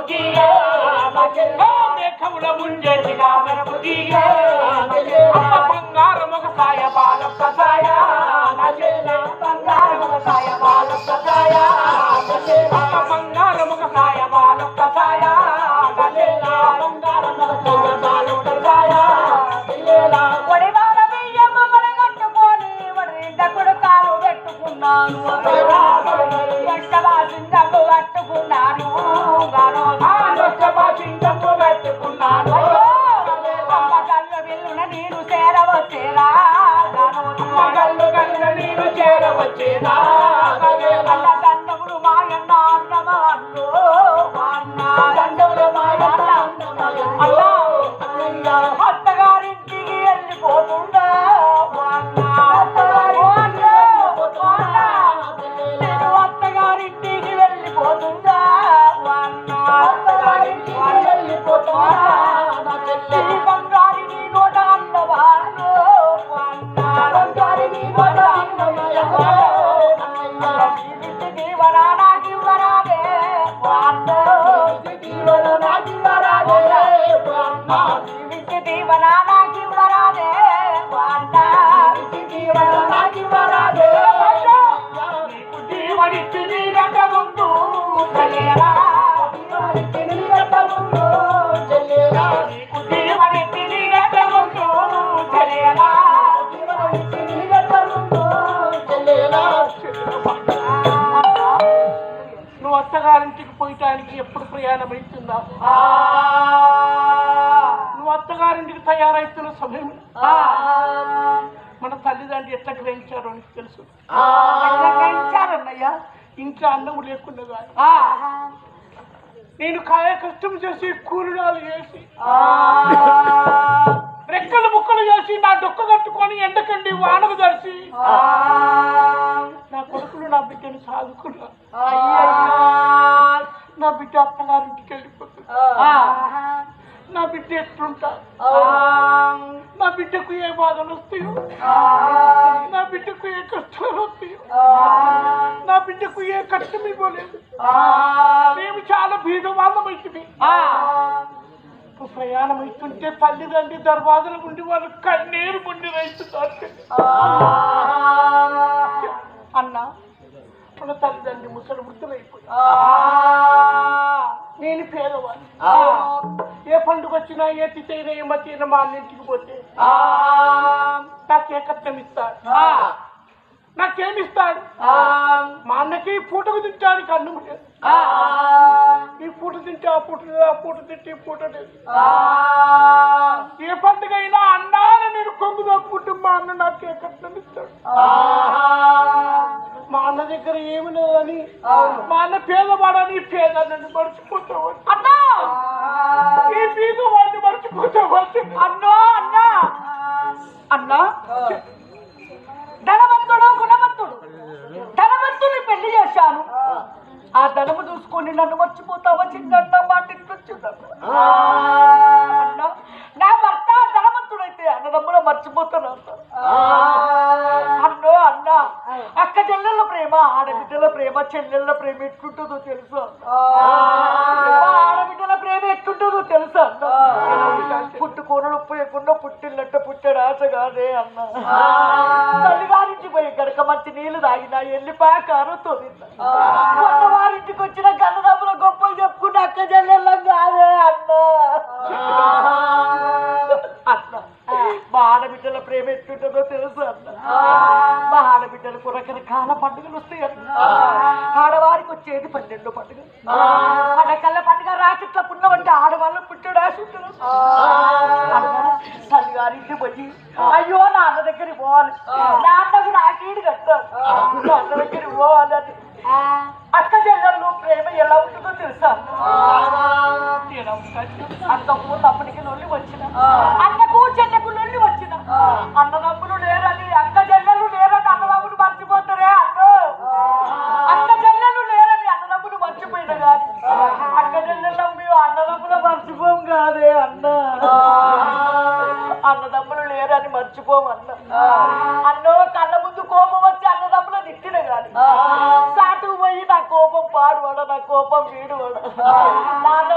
బుద్ధిగా మేఘముల ముంజేసి కామర బుద్ధిగా అమ్మ బంగారం ఒక సాయ బాలొక్క సాయ బంగారం ఒక సాయ బాలొక్క సాయ అమ్మ బంగారం ఒక సాయ బాలొక్క సాయ బంగారం ఒక సాయ బాలొక్క సాయ ఒడివార బియ్యము పడగట్టుకొని వడ్రింట కొడుకాలు పెట్టుకున్నాను వెంటవాసింగలు కట్టుకున్నాను గాను అయ్యో, అమ్మ కళ్ళు విల్లున నీరు చేరవచ్చేరా గాను అల్ల దండములు మాయన్న అన్నమ అన్ను అన్న అల్ల అత్తగారింటికి వెళ్ళిపోతుందా అన్న నేను అత్తగారింటికి వెళ్ళిపోతుందా అన్న ఈ బంగారిని నోట అన్నవారు దీవనాగివరాదే జీవించి దీవనాగివరాదే నీకు దీవనిచ్చి నీ గంట ముందు చెల్లేరా నీకు దీవనిచ్చి నీ గంట ముందు చెల్లేరా నువ్వు అత్తగారింటికి పోయటానికి ఎప్పుడు ప్రయాణం అవుతున్నావు నువ్వు అత్తగారింటికి తయారైతున్న సమయం మన తల్లిదండ్రులు ఎట్లా గ్రహించారో నీకు తెలుసు గ్రహించారన్నయ్యా ఇంకా అన్నం లేకుండా కానీ నేను కాయ కష్టం చేసి కూరడాలు చేసి రెక్కలు ముక్కలు చేసి నా డొక్క కట్టుకొని ఎండకండి వానకు దర్శి నా కొడుకులు నా బిడ్డను సాదుకున్నా నా బిడ్డ అత్తగారింటికి వెళ్ళిపోతుంది నా బిడ్డ ఎట్లుంటా నా బిడ్డకు ఏ బాధలు వస్తాయో నా బిడ్డకు ఏ కష్టాలు వస్తాయో నా బిడ్డకు ఏ కష్టం ఇవ్వలేదు మేము చాలా బీద వాళ్ళం అవుతుంది ప్రయాణం అవుతుంటే తల్లిదండ్రి దర్వాజల ఉండి వాళ్ళు కన్నీరు ముండి రైతున్నారు అన్న మన తల్లిదండ్రి ముసలి వృద్ధులైపోయి నేను పేదవాడిని ఏ పండుగ వచ్చినా ఏ తిథైనా ఏ మతైనా మా అన్నింటికి పోతే నాకే కట్నం ఇస్తాడు నాకేమిస్తాడు మా అన్నకి ఈ పూటకు తింటానికి అన్నం లేదు ఈ పూట తింటే ఆ పూట లేదు ఆ పూట తింటే ఈ పూట లేదు ఏ పండుగ అయినా అన్నాను నేను కొంగు తప్పుకుంటే మా అన్న నాకే కట్నం ఇస్తాడు మా అన్న దగ్గర ఏమి లేదని మా అన్న పేదవాడని పేద నన్ను మర్చిపోతావు అన్నా ఈ పేదవాడిని మర్చిపోతావు అన్నో అన్నా అన్నా ధనవంతుడు గుణవంతుడు ధనవంతుని పెళ్లి చేశాను ఆ ధనము చూసుకొని నన్ను మర్చిపోతావా చిన్న మాట వచ్చిందన్న అన్నా నా భర్త ధనవంతుడైతే అన్నదమ్ముల మర్చిపోతాను అన్న అన్నో అన్న అక్క చెల్లెళ్ళ ప్రేమ ఆడబిడ్డల ప్రేమ చెల్లెళ్ళ ప్రేమ ఎట్లుంటుందో తెలుసు అన్న ఆడబిడ్డల ప్రేమ ఎట్లుంటుందో తెలుసు అన్న పుట్టుకోనడు పోయకుండా పుట్టిల్లట్ట పుట్టాడు ఆశ కాదే అన్న తల్లిగారింటి పోయి గడక మంచి నీళ్లు తాగినా వెళ్ళిపోయా కారుతో కొత్త వారింటికి వచ్చిన కన్నదమ్ముల గొప్పలు చెప్పుకుంటే అక్క చెల్లెళ్ళం కాదే అన్న అన్న మా ఆడబిడ్డల ప్రేమ ఎట్టుంటుందో తెలుసు అన్న మా ఆడబిడ్డలకు రకరకాల పండుగలు వస్తాయి అన్న ఆడవారికి వచ్చేది పన్నెండు పండుగ ఆడకల్ల పండుగ రాకెట్ల పున్నవంటే ఆడవాళ్ళు పుట్టడు ఆశ ఉంటుంది అన్న తల్లిగారింటి పోయి అయ్యో నాన్న దగ్గరికి పోవాలి నాన్న కూడా ఆకీడు కట్టాలి నాన్న దగ్గరికి పోవాలని అక్క చెల్లెళ్ళు ప్రేమ ఎలా ఉంటుందో తెలుసా అక్కకు తమ్ముడికి లొల్లి వచ్చిన అన్నకు చెల్లెకు లొల్లి వచ్చిన అన్నదమ్ములు లేరని అక్క చెల్లెలు లేరని అన్నదమ్ములు మర్చిపోతారే అన్న అక్క చెల్లెలు లేరని అన్నదమ్ములు మర్చిపోయిన కాదు అక్క చెల్లెలు మేము అన్నదమ్ములు మర్చిపోం కాదే అన్న అన్నదమ్ములు లేరని మర్చిపోమన్న అన్నో కళ్ళ ముందు కోపం వచ్చి అన్నదమ్ములు తిట్టిన కాదు సాటు పోయి నా కోపం పాడువాడ నా కోపం వీడువాడ నాన్న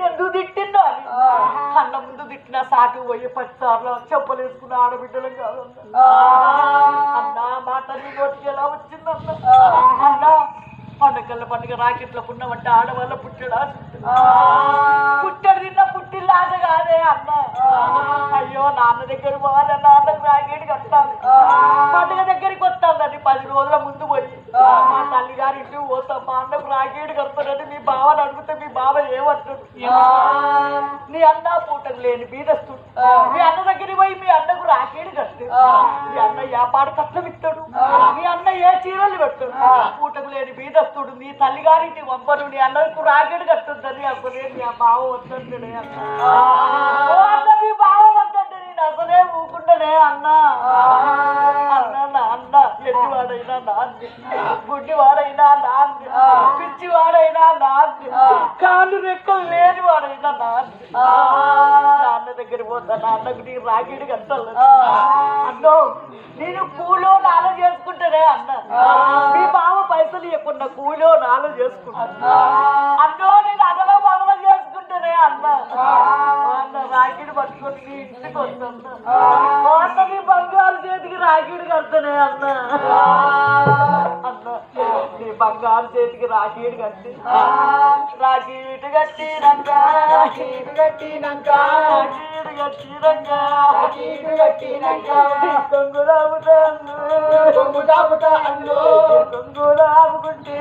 నిన్ను ఎందుకు తిట్టిందో అని అన్న ముందు తిట్టిన సాటు పోయి పది సార్లు చెప్పులు వేసుకున్న ఆడబిడ్డలు కాదు అన్న మాట నీ నోటికి ఎలా వచ్చిందన్న అన్న పండుగల పండుగ రాకెట్ల పున్నమంటే ఆడవాళ్ళ పుట్టాడా పుట్టడు తిన్న పుట్టిల్లు ఆశ కాదే అన్న అయ్యో నాన్న దగ్గర పోవాలి నాన్నకు రాకెట్ కట్టాలి పండుగ దగ్గరికి వస్తానని పది రోజుల ముందు పోయి మా తల్లి గారి ఇంటికి పోతాం మా అన్నకు రాకెట్ కడతానని మీ బావని అడిగితే మీ బావ ఏమంటాడు నీ అన్న పూటకు లేని బీదస్తుడు మీ అన్న దగ్గరికి పోయి మీ అన్నకు రాకేడు కట్టు మీ అన్న వ్యాపార కట్నం ఇస్తాడు మీ అన్న ఏ చీరలు పెడతాడు పూటకు లేని బీదస్తుడు నీ తల్లి గారింటి పంపను నీ అన్నకు రాకేడు కట్టుందని అసలే మీ బావ వద్దంటే అన్న ఓ అన్న మీ బావ వద్దంటే నేను అసలే ఊకుండనే అన్న అన్న నా అన్న ఎట్టివాడైనా నాన్నే గుడ్డివాడైనా నాన్నే పిచ్చివాడైనా నాన్నే కాళ్ళు రెక్కలు లేని వాడైనా నాన్నే నాన్న దగ్గర పోతా నాన్నకు నీ రాగిడి కట్టాలి అన్నో నేను కూలో నాలో చేసుకుంటానే అన్న మీ బావ పైసలు ఇవ్వకుండా కూలో నాలో చేసుకుంటా అన్నో నేను అదలో మొదలు చేసుకుంటానే అన్న అన్న రాగిడి పట్టుకొని నీ ఇంటికి వస్తున్నా అన్న నీ బంగారు చేతికి రాగిడి కడతానే అన్న అన్న నీ బంగారు చేతికి రాగిడి కట్టి రాగిడి కట్టినాక రాగిడి కట్టినాక రాగిడి కట్టినాక రాగిడి కట్టినాక కొంగు రావుతాను కొంగు రావుతాను కొంగు రావుకుంటే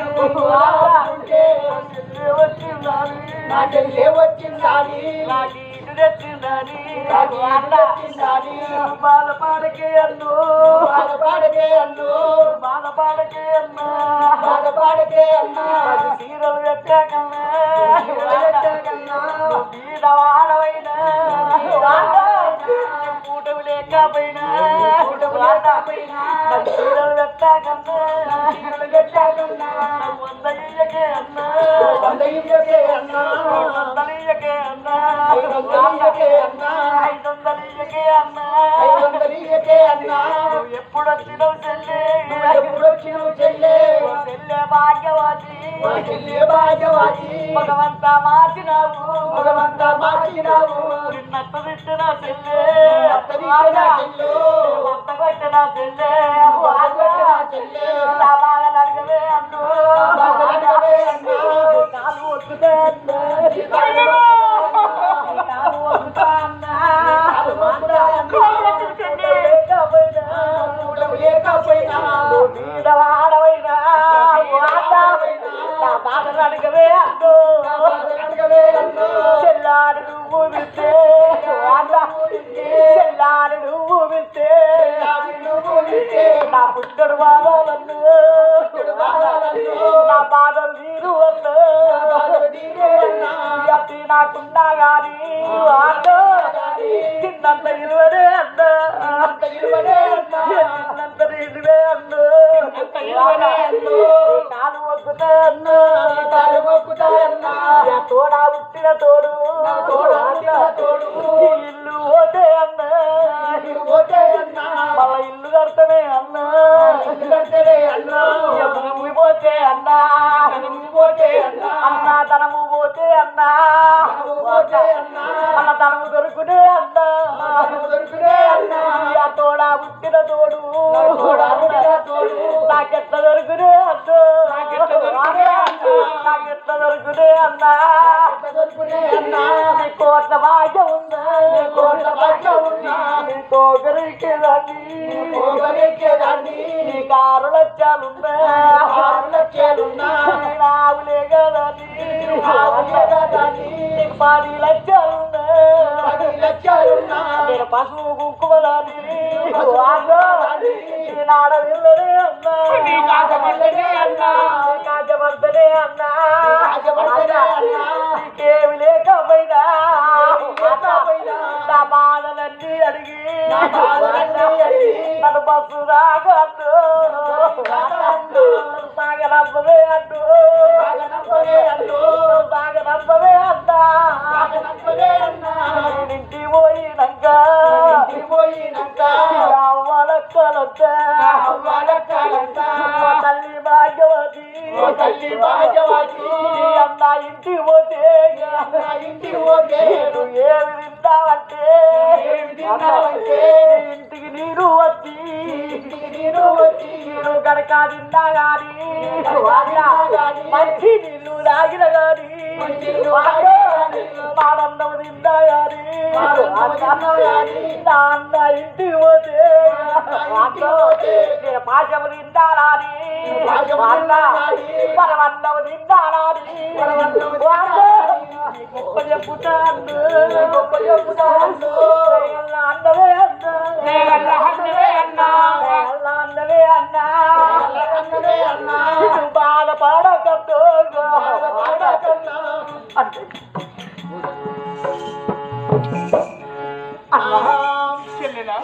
వచ్చిందని నా చెల్లె వచ్చిందాని రాగిడి తెచ్చిందని రాగిడి తెచ్చిందని బాధపడకే అన్ను బాధపడకే అన్ను బాధపడకే అన్నా బాధపడకే అన్నా పది సీరలు పెట్టాకన్నా పెట్టాకన్నా. బీద వాడవైనా పూటవి లేకపోయినా పూటవి లేకపోయినా. పది సీరలు పెట్టాకన్నా చీరలు పెట్టాకన్నా వంద ఇయ్యకే అన్నా వంద ఇయ్యకే అన్నా వందలు ఇయ్యకే అన్నా ఐదు వందలు ఇయ్యకే అన్నా ఐదు వందలు ఇయ్యకే అన్నా ఐదు వందలు ఇయ్యకే అన్నా నువ్వు ఎప్పుడు వచ్చినావు చెల్లి నువ్వు ఎప్పుడు వచ్చినావు చెల్లె చెల్లె భాగ్యవతి మా చెల్లె భాగ్యవాది భగవంతా మార్చినావు భగవంతా మార్చినావు నిన్నట్టు తిట్టిన చెల్లె అత్త తిట్టిన చెల్లె. అత్త కొట్టిన చెల్లె కొట్టిన చెల్లె. నా బాధలు అడగవే అన్ను నా బాధలు అడగవే అన్ను. కాలు ఒత్తుతే అన్ను. కాలు ఒత్తుతా అన్నా. కాలు ఒత్తుతా అన్నా. కాలు ఒత్తుతుంటే లేకపోయినా. కూడము లేకపోయినా నువ్వు మీద వాడవైనా వాడవైనా. నా బాధలు అడగవే అన్ను నా బాధలు అడగవే అన్నా. చెల్లాడు నువ్వు వింటే చెల్లాడు నువ్వు వింటే చెల్లాడు నువ్వు వింటే నా పుట్టడు బాధలను బాధలను నా బాధలు తీరు అన్న నా బాధలు తీరే అన్నా. అట్టి నాకున్నా గాని అన్న చిన్నంత ఇలువనే అన్న అంత ఇలువనే అన్నా. చిన్నంత ఇలువే అన్న అంత ఇలువనే అన్నా. కాలు మొక్కుతా అన్న నీ కాలు మొక్కుతా అన్నా. నా తోడా పుట్టిన తోడు నా తోడా పుట్టిన తోడు. ఈ ఇల్లు ఓటే అన్న నీకు ఓటే అన్నా. మళ్ళా ఇల్లు కడతనే అన్న ఇల్లు కడితేనే అన్నా. ఇక భూమి పోతే అన్న ధనము పోతే అన్నా. అన్న ధనము పోతే అన్న ధనము పోతే అన్నా. మన ధనము దొరుకునే అన్న ధనము దొరుకునే అన్నా. ఇక తోడా పుట్టిన తోడు నా తోడా పుట్టిన తోడు. నాకెట్ల దొరుకునే అన్న నాకెట్ల దొరుకునే అన్న. నాకెట్ల దొరుకునే అన్న ఎంత దొరుకునే అన్నా. నీ కోట్ల భాగ్యం ఉందా నీ కోట్ల భాగ్యం ఉందా? నీ కోగరికేదాన్ని పోగలిగేదాన్ని. నీ కారు లక్ష్యాలుందా ఆరు లక్షలున్నా. నీ నావులే కదని ఆవులేదాన్ని. నీకు పది లక్షలుందా పది లక్షలున్నా. నేను పశువు కుంకుమదాన్ని పశువు ఈనాడ వెళ్ళనే అన్నా నీ కాజమర్దనే అన్నా. నీ కాజమర్దనే అన్నా కాజమర్దనే అన్నా. నీకేమి లేకపోయినా లేకపోయినా. నా బాధలన్నీ అడిగి నా బాధలన్నీ అడిగి. నన్ను బస్సు రాగట్టు రాగట్టు. సాగనవ్వవే అడ్డు సాగనవ్వవే అడ్డు. సాగనవ్వవే అన్నా సాగనవ్వవే అన్నా. ఇంటి పోయినాక ఇంటికి పోయినాక అవ్వలక్కలంతా నా అవ్వ లెక్కలంతా. ఓ తల్లి భాగ్యవతి ఓ తల్లి భాగ్యవతి. నీ అన్న ఇంటి పోతే నా ఇంటికి పోతే నేను ఏమి తింటావంటే ఏమి తిన్నావంటే ఇంటికి నీరు వచ్చి ఇంటికి నీరు వచ్చి నీరు గనక తిన్నా గాని తిన్నా గాని, మంచి నీళ్ళు తాగిన గాని మంచి నీళ్ళు తాగిన గాని, మానన్నం తిన్నా గాని మానన్నం తిన్నా గాని, నా అన్న ఇంటికి పోతే నా ఇంటికి పోతే, నేను పాశము తింటానని పాశము తిన్నానని, పరమన్నం తింటానని పరమన్నం వాళ్ళు తిన్నానని, గొప్ప చెప్పుతాను గొప్ప చెప్పుతాను. నేగల్ల అన్నవే అన్నా నేగల్ల అన్నవే అన్నా. నేగల్ల అన్నవే అన్నా అన్నదే అన్నా నువ్వు బాధపడకద్దు బాధపడకన్నా. అంటే అన్నా చెల్లెలా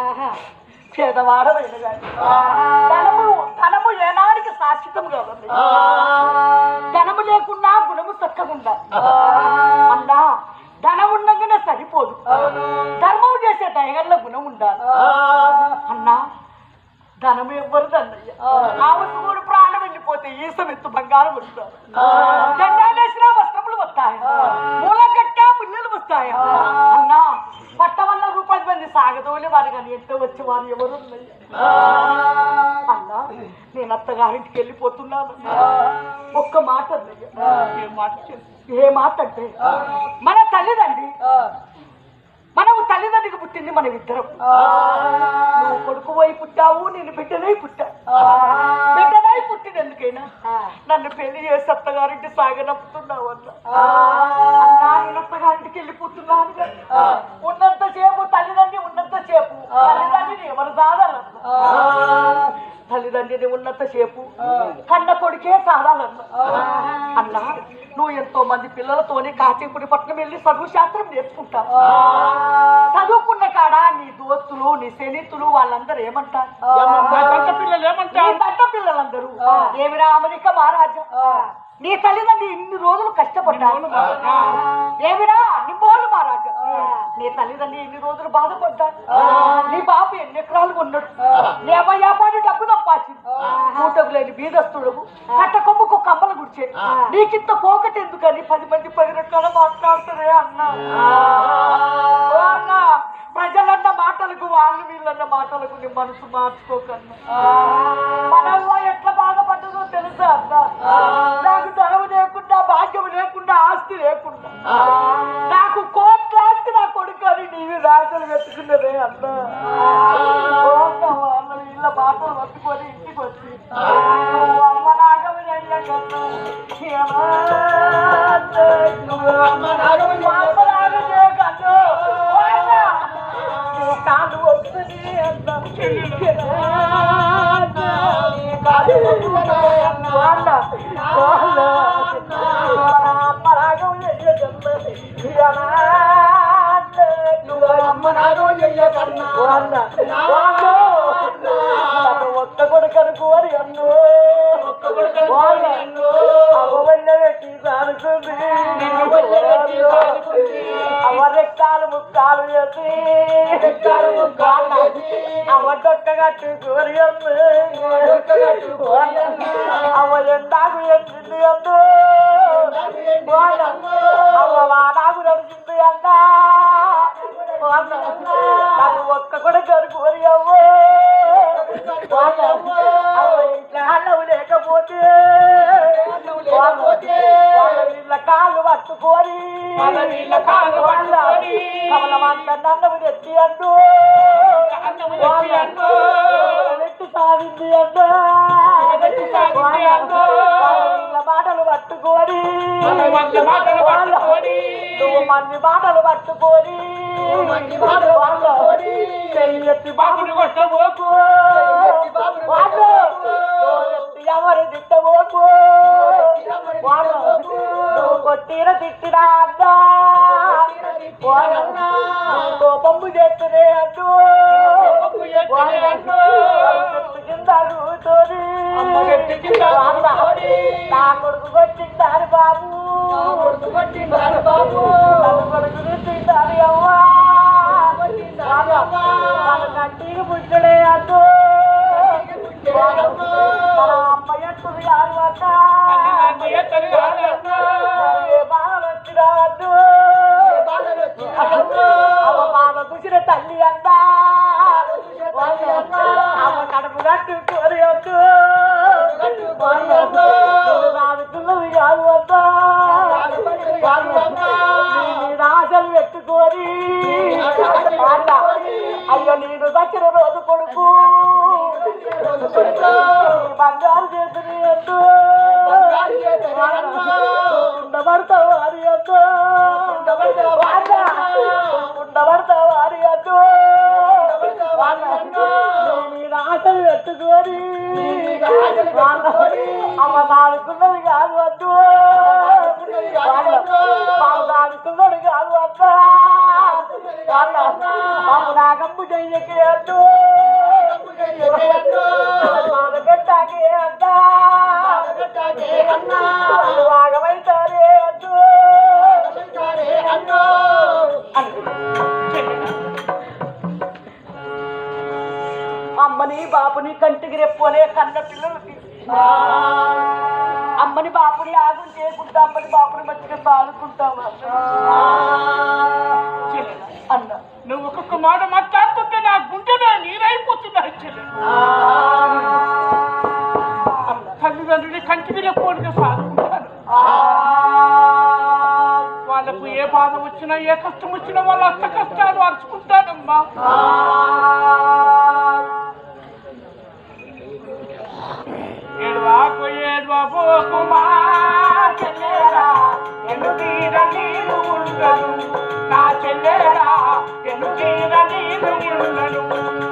పేదవాడమైన కానీ ధనము ధనము ఏనాడికి శాశ్వతం కాదండి ధనము లేకున్నా గుణము చక్కగుండా అన్నా ధనం ఉండగానే సరిపోదు ధర్మం చేసే దయగల్ల గుణం ఉండాలి అన్నా ధనం ఎవ్వరు దండయ్య ఆవసముడు ప్రాణం వెళ్ళిపోతే ఈసం ఎత్తు బంగారం వస్తారు దండాలేసిన వస్త్రములు వస్తాయి మూలగట్ట ముళ్ళలు వస్తాయి అన్నా పట్ట వల్ల రూపాయి మంది సాగదోలే వారు కానీ ఎంతో వచ్చే వారు ఎవరు అన్నా నేను అత్తగారింటికి వెళ్ళిపోతున్నాను ఒక్క మాట అన్నయ్య ఏ మాట చెప్పు. ఏ మాట అంటే మన తల్లిదండ్రి మనము తల్లిదండ్రికి పుట్టింది మనం ఇద్దరం నువ్వు కొడుకు పోయి పుట్టావు నేను బిడ్డనై పుట్టా బిడ్డనై పుట్టినందుకైనా నన్ను పెళ్లి చేసి అత్తగారింటి సాగనప్పుతున్నావు అన్న అన్నా, నేను అత్తగారింటికి వెళ్ళిపోతున్నాను కదా. ఉన్నంత సేపు తల్లిదండ్రి ఉన్నంత సేపు తల్లిదండ్రిని ఎవరు సాధాలన్న తల్లిదండ్రిని ఉన్నంత సేపు కన్న కొడుకే సాధాలన్న అన్నా నువ్వు ఎంతో మంది పిల్లలతోని కాచీపురి పట్నం వెళ్ళి చదువు శాస్త్రం నేర్చుకుంటా చదువుకున్న కాడ నీ దోస్తులు నీ స్నేహితులు వాళ్ళందరూ ఏమంటారు ఏమంటారు? దంత పిల్లలు నీ ఏమంటారు దంట పిల్లలందరూ ఏమిరా అమెరికా మహారాజా నీ తల్లిదండ్రి ఇన్ని రోజులు కష్టపడ్డారు ఏమిరా నిమ్మోళ్ళు మహారాజా నీ తల్లిదండ్రి ఇన్ని రోజులు బాధపడ్డారు నీ బాబు ఎన్ని ఎకరాలు కొన్నాడు నీ అమ్మ వ్యాపారి డబ్బు తప్పాచి మూటకు లేని బీదస్తుడు కట్ట కొమ్ముకు కమ్మలు గుడిచేది నీకింత పోకటి ఎందుకని పది మంది పది రకాల మాట్లాడుతారే అన్నా ఓ అన్న ప్రజలన్న మాటలకు వాళ్ళు వీళ్ళన్న మాటలకు నీ మనసు మార్చుకోకన్నా మనల్లో ఎట్లా బాధపడ్డదో తెలుసా అన్న నాకు ధనము లేకుండా భాగ్యం లేకుండా ఆస్తి లేకుండా నాకు కోట్ల ఆస్తి నా కొడుకు అని నీవి రాజులు వెతుకున్నదే అన్న ఓ అన్న, వాళ్ళ వీళ్ళ మాటలు పట్టుకొని ఇంటికి వచ్చి "ఓ అమ్మ నాగమని అయ్యాకన్నా ఏమన్నా అమ్మ నాగమని మా అమ్మ నాగమని చేయకన్నా. ఓ అన్న, నీ కాళ్ళు వస్తుంది అన్న. నీ కాళ్ళు వస్తున్నాయి అన్న. వాళ్ళ, వాళ్ళ, మన అమ్మ నాగమని అయ్యాకన్నా. ఏమన్నా నువ్వు అమ్మ నాగో చెయ్యకన్నా వాళ్ళ, వాళ్ళ, నన్ను ఒక్క కొడుకను కోరి అన్ను ఒక్క కొడుకను వాళ్ళ, కోరి అన్ను. అవ్వవల్ల పెట్టి సానుకుంది అవ్వవల్ల పెట్టి సానుకుంది. అవరెక్కాలు ముక్కాలు చేసి రెక్కాలు ముక్కాలు చేసి. అవడొక్క కట్టు కోరి అన్ను అవడొక్కగట్టు కోరి అన్ను. అవ ఎండాకు ఎండింది అన్ను ఎండాకు ఎండింది వాళ్ళ, అన్ను. అవ్వ వాడాకు నడిచింది అన్న వాళ్ళ, నాకు ఒక్క కొడుకను కోరి అవ్వ వాళ్ళ, అవ్వ ఇంట్లో అన్నం లేకపోతే అన్నం లేకపోతే వాళ్ళ వీళ్ళ కాళ్ళు పట్టుకొని వాళ్ళ వీళ్ళ కాళ్ళు పట్టుకొని కమలమంత నన్నము తెచ్చి అంటూ అన్నము తెచ్చి అన్ను. వెట్టి సాగింది అంటూ వెట్టి సాగింది అన్ను. వాళ్ళ వీళ్ళ మాటలు పట్టుకొని వాళ్ళ వాళ్ళ మాటలు పట్టుకొని. నువ్వు మంది మాటలు పట్టుకొని మంది మాటలు పట్టుకొని. చెయ్యెత్తి బాబుని కొట్టబోకు చెయ్యెత్తి బాబుని వాళ్ళు కొట్టబోకు. నోరెత్తి ఎవరు తిట్టబోకు ఎవరు వాళ్ళు తిట్టబోకు. నువ్వు కొట్టిన తిట్టినా అన్నా కొట్టిన తిట్టినా అన్నా. కోపము చేస్తునే అడ్డు కోపము చేస్తునే అడ్డు. చెట్టు కింద కూర్చొని అమ్మ చెట్టు కింద కూర్చొని. నా కొడుకు కొట్టిందారు బాబు నా కొడుకు కొట్టిండారు బాబు. నన్ను కొడుకు తిట్టిందారు అవ్వా కొట్టిండారు అవ్వా. మన కంటికి పుట్టడే అడ్డు పుట్టడే అడ్డు. మన అమ్మ ఎత్తుది కాదు అన్నా అమ్మ ఎత్తది కాదు అన్నా. ఏ బాధలు వచ్చినా అడ్డు మీద ఆశలు పెట్టుకొని అన్న, అయ్యో నేను దచ్చిన రోజు కొడుకు ఈ బంగారు చేతుని ఎందు ఉండబడతావు అని ఎందు ఉండబడతావు అని ఎందు మీద ఆశలు పెట్టుకొని అమ్మ నాలుగున్నది కాదు వద్దు నాలుగున్నది కాదు వద్ద మాకు నాగమ్ము చెయ్యకి వద్దు నాలుగట్టాకి అద్ద నాగమైతారే వద్దు అమ్మని బాపుని కంటికి రెప్పునే కన్న పిల్లలకి అమ్మని బాపుని ఆగు చేయకుండా అమ్మని బాపుని మంచిగా పాడుకుంటావా అన్న నువ్వు ఒక్కొక్క మాట మాట్లాడుతుంటే నా గుండెనే నీరైపోతున్నా చెల్లి తల్లిదండ్రుని కంటికి రెప్పోడుగా సాదుకుంటాను వాళ్ళకు ఏ బాధ వచ్చినా ఏ కష్టం వచ్చినా వాళ్ళ అష్ట కష్టాలు అరుచుకుంటానమ్మా ఏడువాకు ఏడువాకు కుమా చెల్లేరా ఎన్ను తీర నీరు ఉండను నా చెల్లేరా ఎన్ను తీర నీరు ఉండను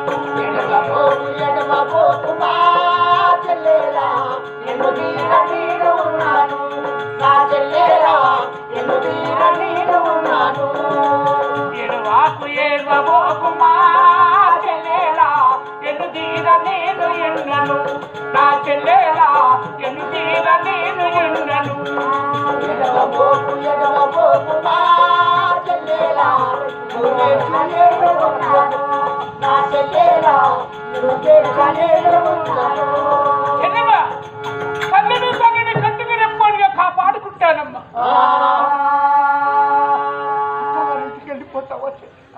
ఏడువాకు ఏడువాకు మా చెల్లేరా ఎన్ను తీర నీరు ఉండను నా చెల్లేరా ఎన్ను తీర నీరు ఉండను చెల్లెమ్మా తల్లిని తల్లిని కంటికి రెప్పనిగా కాపాడుకుంటానమ్మా ఇంటికి వెళ్ళిపోతావా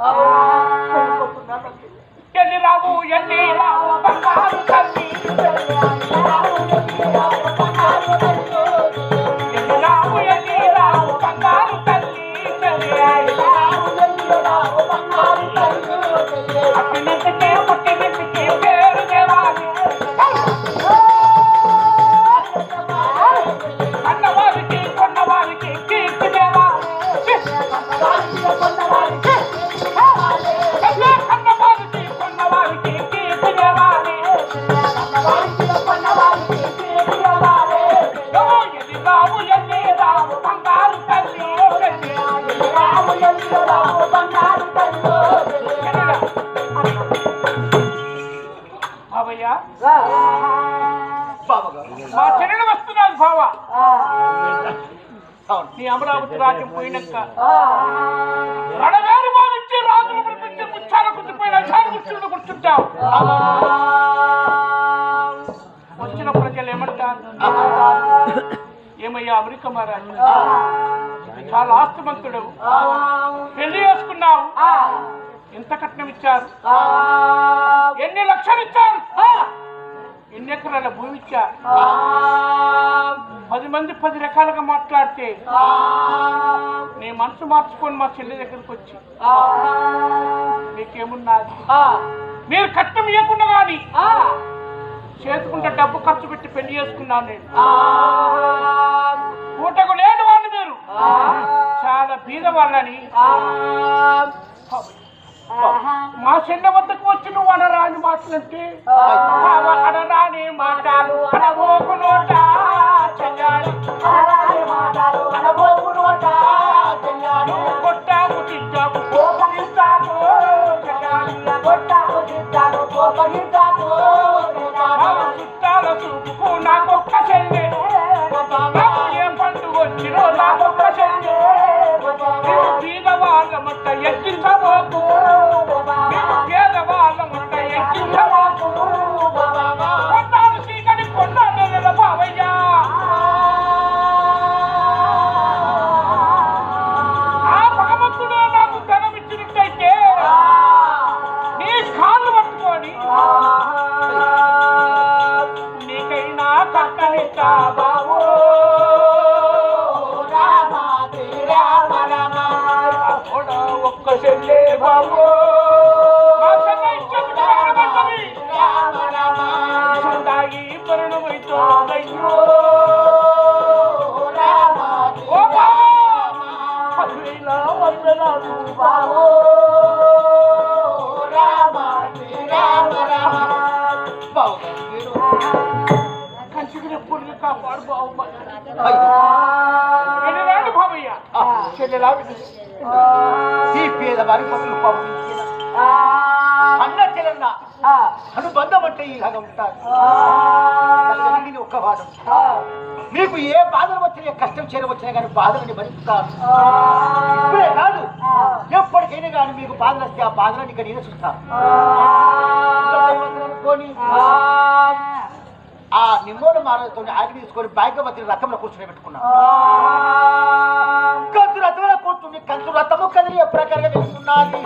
ఎల్లి రావు ఎల్లి రావు బంగారు తల్లి ఎల్లి రావు ఎల్లి రావు బంగారు తల్లి అట్టినంతకే పుట్టినంతకే పేరు దేవాలి అన్నవారికి కొన్నవారికి కీర్తి దేవాలి కన్నవారికి కొన్నవారికి కీర్తి దేవాలి ఓ ఎల్లి రావు ఎల్లి రావు బంగారు తల్లి బాబయ్య మా చెల్లెలు వస్తున్నారు బావ నీ అమరావతి రాజ్యం పోయినాక రణవేరు భావించి రాజులు పిలిపించి ముచ్చాల కుదిపోయిన అధికారి కుర్చీలో కూర్చుంటావు వచ్చిన ప్రజలు ఏమంటారు ఏమయ్యా అమెరికా మహారాజు చాలా ఆస్తిమంతుడు పెళ్లి చేసుకున్నావు ఎంత కట్నం ఇచ్చారు ఎన్ని లక్షలు ఇచ్చారు ఎన్ని ఎకరాల భూమి ఇచ్చారు పది మంది పది రకాలుగా మాట్లాడితే నీ మనసు మార్చుకొని మా చెల్లి దగ్గరకు వచ్చి మీకేమున్నది మీరు కట్నం ఇవ్వకుండా కానీ చేసుకుంటే డబ్బు ఖర్చు పెట్టి పెళ్లి చేసుకున్నాను నేను పూటకు లేని వాళ్ళు మీరు చాలా బీద వాళ్ళని మా చెల్లె వద్దకు వచ్చి నువ్వు అనరాని మాటలంటే అనరాని మాటలు అనబోకు నోట చెల్లాలి నువ్వు కొట్టాము తిట్టాము కోపగిస్తాము చెల్లాలి మా చుట్టాల చూపుకు నాకొక్క చెల్లె నాకు ఏ పండుగ వచ్చినో నాకొక్క చెల్లె నువ్వు బీద వాళ్ళ మట్ట ఎక్కించబోకు నువ్వు పేద వాళ్ళ మట్ట ఎక్కించబోకు కొన్నాళ్ళు చీకటి కొన్నాళ్ళు నెల బావయ్యా ఆ భగవంతుడే నాకు ధనం ఇచ్చినట్టయితే నీ కాళ్ళు పట్టుకొని నీకైనా కక్కనిస్తా బాబు చెల్లె బాబు మా చెల్లె ఇష్టపడ్డ పడుతుంది. సందాగి పరిణమితో అయ్యో ఓ బాబు పదివేల వందనాలు బాబు కంచికి ఎప్పుడు కాపాడు బాబు ఎన్ని రాడు బాబయ్య చెల్లెలా ఈ పేదవారి పనులు పంపించిన అన్న చెల్లెన్న అనుబంధం అంటే ఇలాగ ఉంటారు కలిగిన ఒక్క వాదం మీకు ఏ బాధలు వచ్చినా కష్టం చేరవచ్చినా కానీ బాధలని భరిస్తారు ఇప్పుడే కాదు ఎప్పటికైనా కానీ మీకు బాధలు వస్తే ఆ బాధలను ఇక్కడ నేను చూస్తాను అనుకోని ఆ నిమ్మోడు మారతో ఆగి తీసుకొని భాగ్యవతిని రథంలో కూర్చొని పెట్టుకున్నాను కంచు రథంలో కూర్చుని కంచు రథము కదిలి ఏ ప్రకారంగా వెళ్తున్నది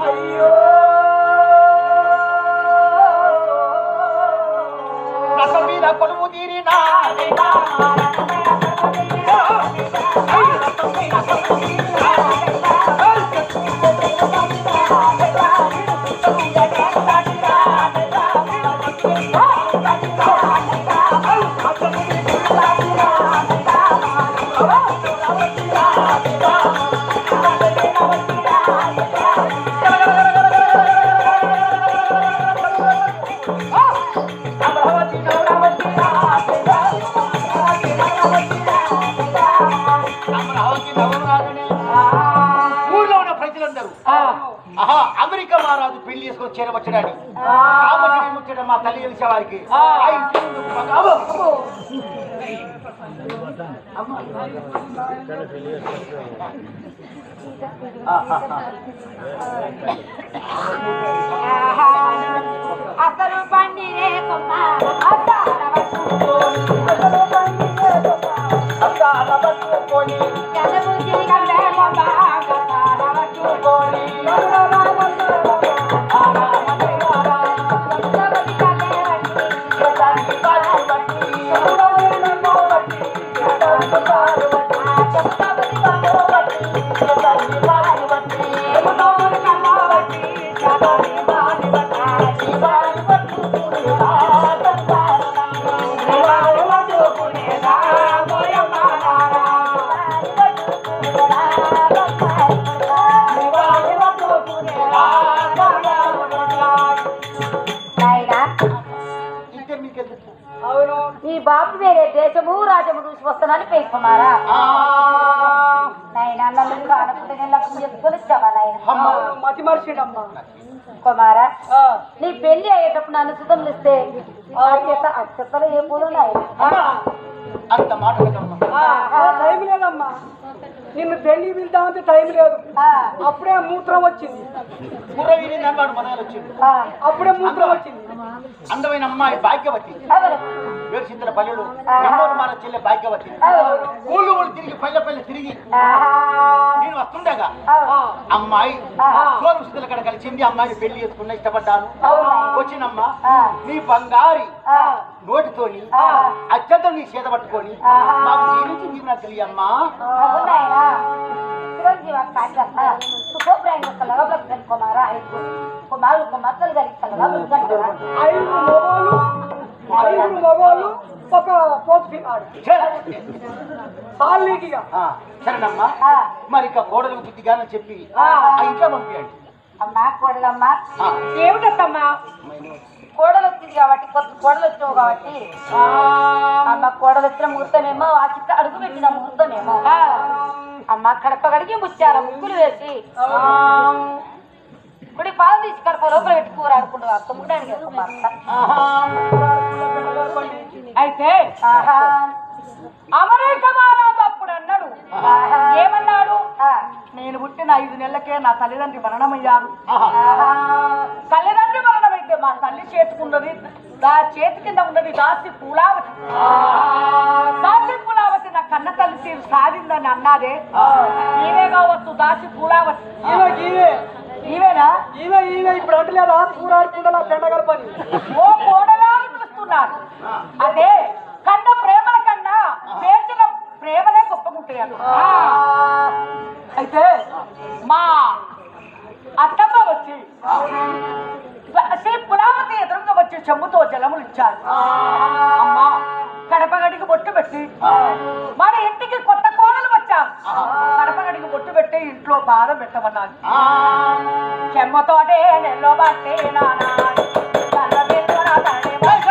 రథం మీద కొలువు తీరినా అమరావతి నవరాజుని ఊర్లో ఉన్న ప్రజలందరూ ఆహా అమెరికా మహారాజు పెళ్లి చేసుకొని చేరవచ్చడాని ఆమె ముచ్చట మా తల్లి తెలిసే వారికి ఆ ఇంటి ముందు ఒక అవ్వ, అవ్వ. అమ్మ. ఆహాహా. అసలు బండి రేకుమ్మ అసలు అద్దాల పట్టుకొని తెలుగు జీవితమేమమ్మ గతాల పట్టుకొని నాయనా ఇంకా మీకెందుకు అవును నీ బాపు వేరే దేశము రాజ్యము చూసి వస్తానని పేర్కొన్నారా ఆ, నాయనా నన్ను కానకుండా నేను లక్ష్మి చెప్పుకొని ఇచ్చావా నాయన అమ్మ. అవును మతి మర్చిండమ్మా కుమారా ఆ, నీ పెళ్లి అయ్యేటప్పుడు నన్ను సుతం ఇస్తే ఆ చేత అక్షతలు ఏ పూలు నాయన అమ్మ. అంత మాట కదమ్మా ఆ, ఆ, టైం లేదమ్మా నిన్ను పెళ్లి పిలుద్దామంటే టైం లేదు ఆ, అప్పుడే మూత్రం వచ్చింది గుర్రవీని నమ్మాడు మనగారు వచ్చింది ఆ, అప్పుడే మూత్రం వచ్చింది అందమైన అమ్మాయి భాగ్యవతి ఎవరు? వేరుసింతల పల్లెలు నెమ్మూరు మార చెల్లె భాగ్యవతి ఎవరు? ఊళ్ళు ఊళ్ళు తిరిగి పల్లె పల్లె తిరిగి ఆహా. నేను వస్తుండగా అవును. అమ్మాయి ఆ. సోలు సుతుల కడ కలిసింది అమ్మాయిని పెళ్లి చేసుకున్న ఇష్టపడ్డాను అవునా? వచ్చినమ్మా ఆ. నీ బంగారి ఆ, నోటితోని ఆ. అత్యంత నీ చేత పట్టుకొని ఆహా. మాకు జీవించి జీవన తెలియమ్మా అవును నాయనా. చిరంజీవి అక్క అట్లన్న. సుఖోప్రాయంగా కలగా బ్రతకని కుమారా ఐదు కుమారులు కుమార్తెలు కలిగి కలగా బ్రతకంటారా? ఐదుగురు మగవాళ్ళు ఐదుగురు మగవాళ్ళు ఒక పోతు పిల్లాడు సాల్లీకిగా ఆ, సరేనమ్మా ఆ, మరి ఇక కోడలకు బుద్ధిగానే చెప్పి ఆ. ఆ ఇంట్లో పంపించండి అమ్మా కోడలమ్మా ఆ, ఏమిటమ్మా అమ్మాయిని. కోడలు వచ్చింది కాబట్టి కొత్త కోడలు వచ్చావు కాబట్టి అమ్మ కోడలు వచ్చిన ముహూర్తమేమో ఆ చిత్త అడుగు పెట్టిన ముహూర్తమేమో అమ్మ కడప కడిగి ముచ్చారు ముగ్గులు వేసి గుడి పాలు తీసి కడప లోపల పెట్టి కూర ఆడుకుంటూ అత్తముడానికి ఆహా. అయితే ఆహా అమెరికా మహారాజు అప్పుడు అన్నాడు ఆహా. ఏమన్నాడు ఆ, నేను పుట్టిన ఐదు నెలలకే నా తల్లిదండ్రి మరణమయ్యారు ఆహా. ఆహా. తల్లిదండ్రి మరణమైతే మా తల్లి చేతుకున్నది దా చేతి కింద ఉన్నది దాసి పూలావతి దాసి పూలావతి నా కన్న తల్లి తీరు సాధిందని అన్నాదే ఈమె కావచ్చు దాసి పూలావతి ఈమె ఈమె ఈమెనా ఈమె ఈమె ఇప్పుడు అంటలేదా పూరాడుకుంటా నా పెండ కలపని ఓ కోడలా అని పిలుస్తున్నారు అదే కన్న ప్రేమల కన్నా పేర్చిన ప్రేమనే గొప్పగుంటాయి అన్న. అయితే మా అత్త చెంబుతో జలములు ఇచ్చారు అమ్మా కడప గడికి బొట్టు పెట్టి మన ఇంటికి కొత్త కోడలు వచ్చాం కడప గడికి బొట్టు పెట్టి ఇంట్లో బాధ పెట్టమన్నాను చెమ్మతోటే నెల్లో బట్టే నానా కళ్ళ బిడ్డల తడి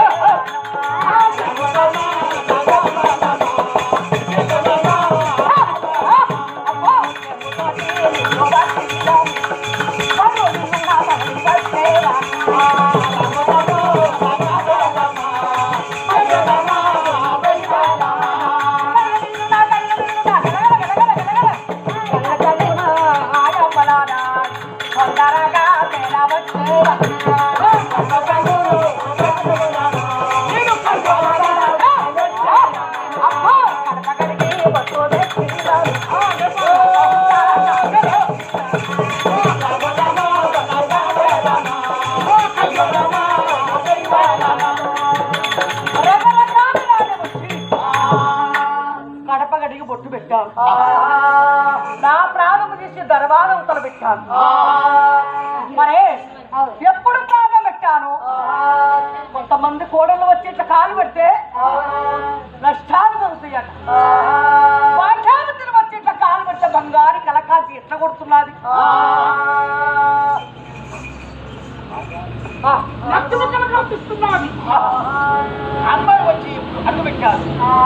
కడప గడికి బొట్టు పెట్టాను నా ప్రాణము తీసి దర్వాదవతలు పెట్టాను మరే ఎప్పుడు ప్రాణం పెట్టాను కొంతమంది కోడళ్ళు వచ్చి ఇట్లా కాలు పెడితే నష్టాలు కలుగుతాయట వాఖ్యావతులు వచ్చి ఇట్లా కాలు పెడితే బంగారు కలకాల్సి ఎట్లా కొడుతున్నది నచ్చులు కలకాల్సిస్తున్నది అమ్మాయి వచ్చి అడ్డు పెట్టారు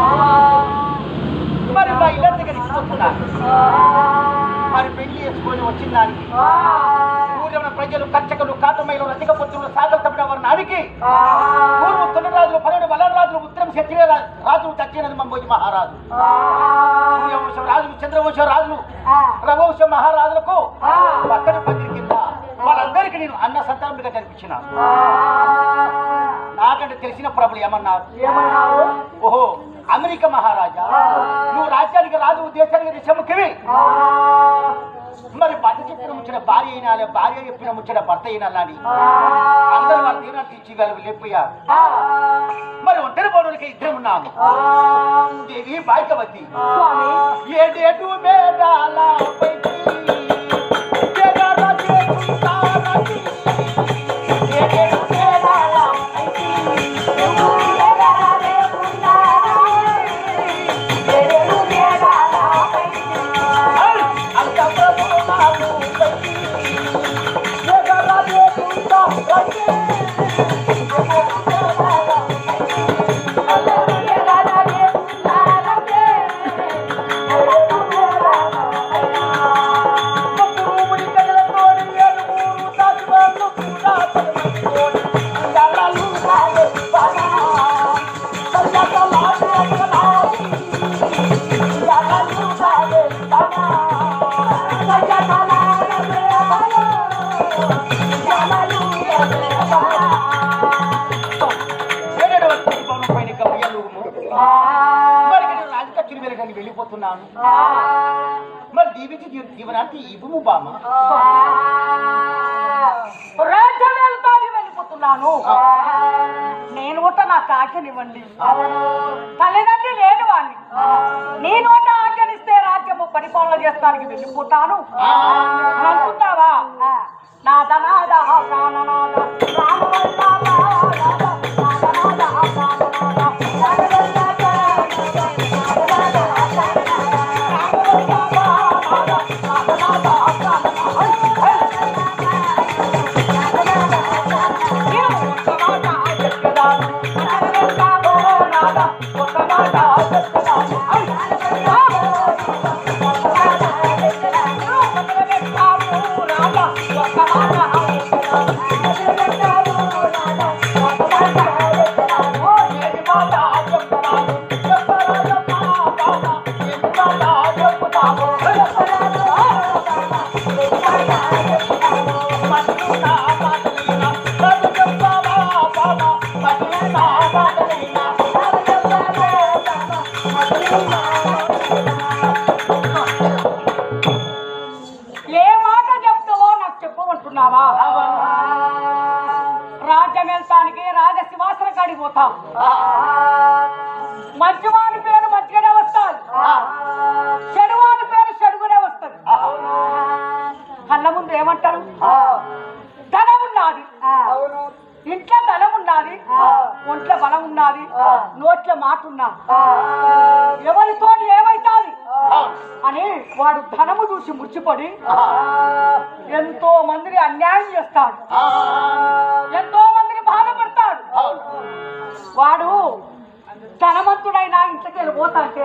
మరి మా ఇళ్ళ దగ్గర ఇచ్చిపోతున్నారు మరి పెళ్లి చేసుకొని వచ్చిన దానికి ఊరిలో ఉన్న ప్రజలు కచ్చకలు కాటమైలు రతిక పుత్రులు సాగలు తప్పిన వారిని అడిగి పూర్వ తొలిరాజులు పన్నెండు వలరాజులు ఉత్తరం క్షత్రియ రా- రాజులు చచ్చినది మంబోజి మహారాజు సూర్యవంశం రాజులు చంద్రవంశం రాజులు రఘువంశం మహారాజులకు పక్కన పందిరి కింద వాళ్ళందరికీ నేను అన్న సంతానంగా కనిపించిన నాకంటే తెలిసిన ప్రభులు ఏమన్నారు ఏమన్నావు ఓహో అమెరికా మహారాజా నువ్వు రాజ్యానికి రాజు దేశానికి దిశముఖివి మరి భర్త చెప్పిన ముచ్చిన భార్య అయినా భార్య చెప్పిన ముచ్చిన భర్త అయినా అని అందరూ వాళ్ళ తీరాన్ని ఇచ్చిగలరు లేకపోయారు మరి ఒంటరి పౌరులకి ఇద్దరు ఉన్నాము దేవి బాయికవతి స్వామి ఏడేటు మేడాల పైకి జగడ చేసుకుంటారని. ఏడేటు మేడాల పైకి అంత ప్రభువునాలు పైకి జగడ చేసుకుంటారని. భూముని కళ్ళతోని ఏడుగురు దాచువాళ్ళు కూడా పదమందితోని అందాలు రాలే బాగా. కళ్ళకలాడే అక్కలాడి. అందాలు రాలే బాగా. కళ్ళకలాడే బాగా. అందాలు రాలే బాగా. ఏడేడవది భవనం పైన ఇంకా ఉయ్యాలుగుము. మరి నేను రాజకక్షుని వెరగని వెళ్ళిపోతున్నాను మరి దీవించి జీ- జీవనానికి ఇవ్వము బామ రాజ్యం వెళ్తాను వెళ్ళిపోతున్నాను నేను నోట నాకు ఆజ్ఞనివ్వండి తల్లిదండ్రి లేని వాణ్ణి నీ నోట ఆజ్ఞనిస్తే రాజ్యము పరిపాలన చేస్తానికి వెళ్ళిపోతాను అని అనుకున్నావా నాద నాద ప్రాణనాద ప్రాణవల్లభ నాద, నాద నాద ప్రాణనాద, ఏ మాట చెప్తావో నాకు చెప్పమంటున్నావా రాజ్యం వెళ్తానికి రాజశివాసన కాడికి పోతాం మంచివాని పేరు మంచిగానే వస్తాది చెడువాని పేరు చెడుగునే వస్తుంది కళ్ళ ముందు ఏమంటారు ధనం ఉన్నది ఇంట్లో బలం ఉన్నది ఒంట్లో బలం ఉన్నది నోట్ల మాట ఉన్నది ఎవరితో ఏమైతాది అని వాడు ధనము చూసి ముచ్చిపడి ఎంతో మందిని అన్యాయం చేస్తాడు ఎంతో మందిని బాధపడతాడు వాడు ధనవంతుడైనా ఇంట్లోకి వెళ్ళిపోతా అంటే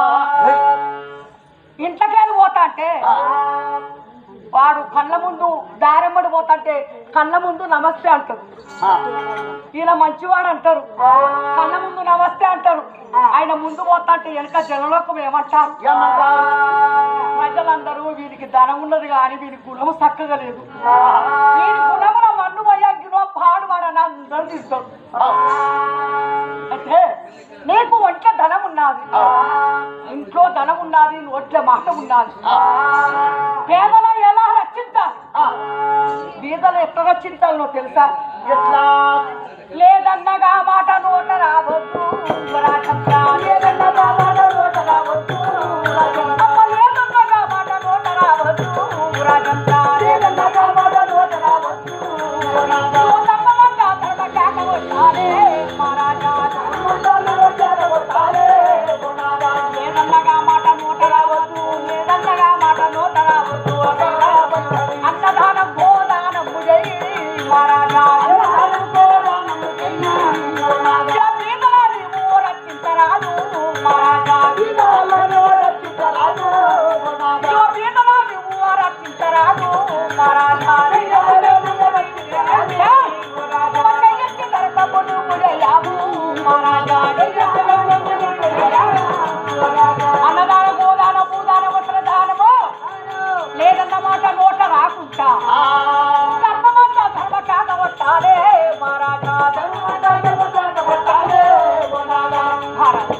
ఇంట్లోకి వెళ్ళిపోతా అంటే వాడు కళ్ళ ముందు దారెమ్మడి పోతాంటే కళ్ళ ముందు నమస్తే అంటారు ఈయన మంచివాడు అంటారు కళ్ళ ముందు నమస్తే అంటారు ఆయన ముందు పోతాంటే వెనక జనలోకం ఏమంటారు ప్రజలందరూ వీరికి ధనం ఉన్నది కానీ వీరి గుణము చక్కగా లేదు వీరి గుణమున మన్ను వయ్యగ్గినో పాడువాడని అందరూ తీస్తాడు అయితే నీకు ఒంట్లో ధనం ఉన్నది ఇంట్లో ధనం ఉన్నది నోట్ల మాట ఉన్నది పేదల ఎలా రక్షించాలి బీదలు ఎట్లా రక్షించాలో తెలుసా ఎట్లా లేదన్నగా మాట నోట రావద్దు రాజంతా. లేదన్నగా మాట నోట రావద్దు రాజంతా. అమ్మ లేదన్నగా మాట నోట రావద్దు రాజంతా. లేదన్నగా మాట నోట రావద్దు రాజంతా. ధర్మమంతా ధర్మ శాఖ కొట్టాలే మహారాజా. ధర్మమంతా ధర్మ శాఖ కొట్టాలే మహారాజా. లేదన్నగా మాట నోట రావద్దు లేదన్నగా మాట నోట రావద్దు అన్నదానం గోదానము చేయి మహారాజా అన్నదానం గోదానము చేయి మహారాజా బీదలని రక్షించరాదు మహారాజా బీదలను రక్షించరాదు మహారాజా బీదలని రక్షించరాదు మహారాజా బీదలను రక్షించరాదు మహారాజా చెయ్యకి దర్పమును ముడయాము మహారాజా చెయ్యకి దర్పమును ముడయాము అన్నదాన గోదాన భూదాన వస్త్రదానము లేదన్నమాట నోట రాకుండా ధర్మమంతా ధర్మ శాఖ కొట్టాలే మహారాజా ధర్మమంతా ధర్మ శాఖ కొట్టాలే మహారాజా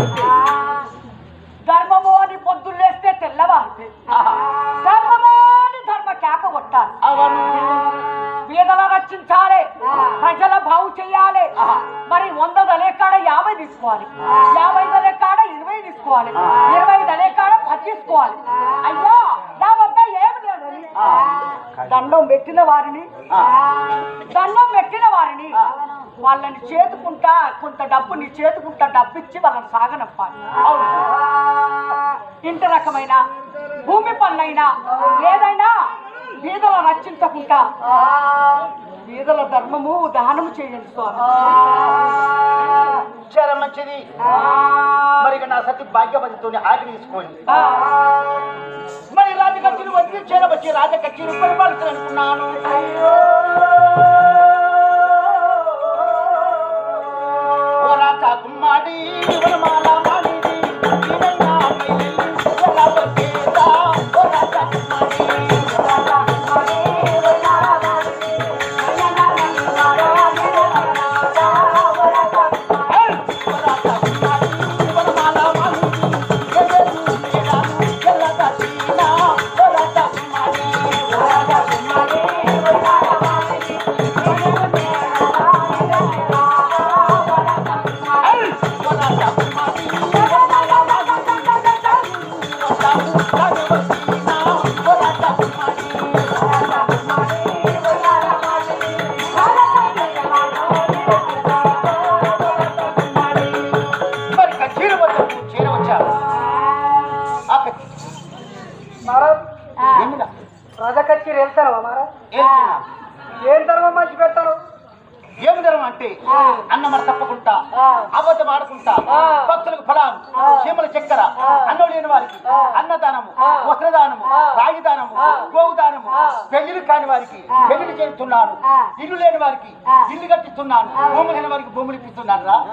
ధర్మము అని పొద్దున్నేస్తే తెల్లవారి ధర్మము అని ధర్మ శాఖ కొట్టాలి పేదల రక్షించాలి ప్రజల బాగు చెయ్యాలి మరి వంద దలే కాడ యాభై తీసుకోవాలి యాభై దలే కాడ ఇరవై తీసుకోవాలి ఇరవై దలే కాడ పది తీసుకోవాలి అయ్యా నా వద్ద ఏమి లేదని దండం పెట్టిన వారిని దండం పెట్టిన వారిని వాళ్ళని చేతుకుంటా కొంత డబ్బు నీ చేతుకుంటా డబ్బు ఇచ్చి వాళ్ళని సాగనప్పాలి ఇంటి రకమైన భూమి పనులైనా ఏదైనా బీదల రక్షించకుండా బీదల ధర్మము దానము చేయండి స్వామి చాలా మంచిది మరి ఇక నా సతి భాగ్యవతితో ఆగి తీసుకోండి ఆ, మరి రాజకచ్చీలు వదిలి చేరవచ్చి రాజకచ్చీలు పరిపాలించాలనుకున్నాను ఓ రాజా గుమ్మాడి వనమాల మాడిది, ఈనైనా మేలి, ఎలా వచ్చేదా? ఓ రాజా గుమ్మాడి, ఓ రాజా గుమ్మాడి, వనమాల మాడిది, ఈనైనా మేలి, ఓ రాజా గుమ్మాడి, ఓ రాజా గుమ్మాడి, వనమాల మాడిది, ఎదరు మేడాను, ఎల్లగా తీనా, ఓ రాజా గుమ్మాడి, ఓ రాజా గుమ్మాడి, వనమాల మాడిది, ఎదరు మేడాను, మరి కచేరీ వద్దకు చేరవచ్చారు ఆ కచేరీ మహారాజ్ ఏమిరా? రాజకచ్చీరు వెళ్తాను మహారాజ్ ఏమిరా? ఏం ధర్మం మంచి పెడతాను ఏమి ధర్మం అంటే అన్నం మరి తప్పకుండా అబద్ధం ఆడుకుంటా భక్తులకు ఫలాలు చీమల చక్కెర అన్నం లేని వారికి అన్నదానము వస్త్రదానము రాగిదానము గోవుదానము పెళ్లిలు కాని వారికి పెళ్లిలు చేస్తున్నాను ఇల్లు లేని వారికి ఇల్లు కట్టిస్తున్నాను భూములు లేని వారికి భూములు ఇప్పిస్తున్నాను రా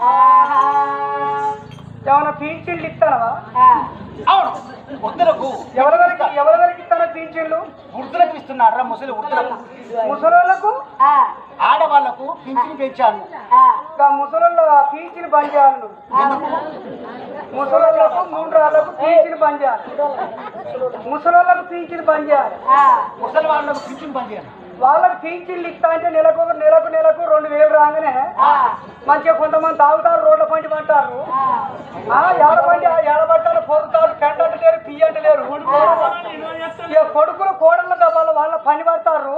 ఏమైనా పీంచిళ్ళు ఇస్తానవా అవును వృద్ధులకు ఎవరెవరికి ఎవరెవరికి ఇస్తాను పీంచిళ్ళు వృద్ధులకు ఇస్తున్నారు రా ముసలి వృద్ధులకు ముసలోళ్ళకు ఆడవాళ్లకు పింఛన్ పెంచాను ఇంకా ముసలోళ్ళ పీంచిని బంద్ చేయాలి నువ్వు. ముసలోళ్ళకు మూడు రాళ్ళకు పీంచిని బంద్ చేయాలి ముసలోళ్ళకు పీంచిని బంద్ చేయాలి ముసలి వాళ్ళకు పింఛన్ పనిచేయాలి వాళ్ళకి పీంచిళ్ళు ఇస్తా అంటే నెలకు నెలకు నెలకు రెండు వేలు రాగానే మంచిగా కొంతమంది తాగుతారు రోడ్ల పంటి పంటారు ఏడబండి ఏడబట్టాలు పొరుతారు పెండంట లేరు పియ్యంట లేరు ఇక కొడుకులు కోడళ్ళ వాళ్ళ వాళ్ళ పని పడతారు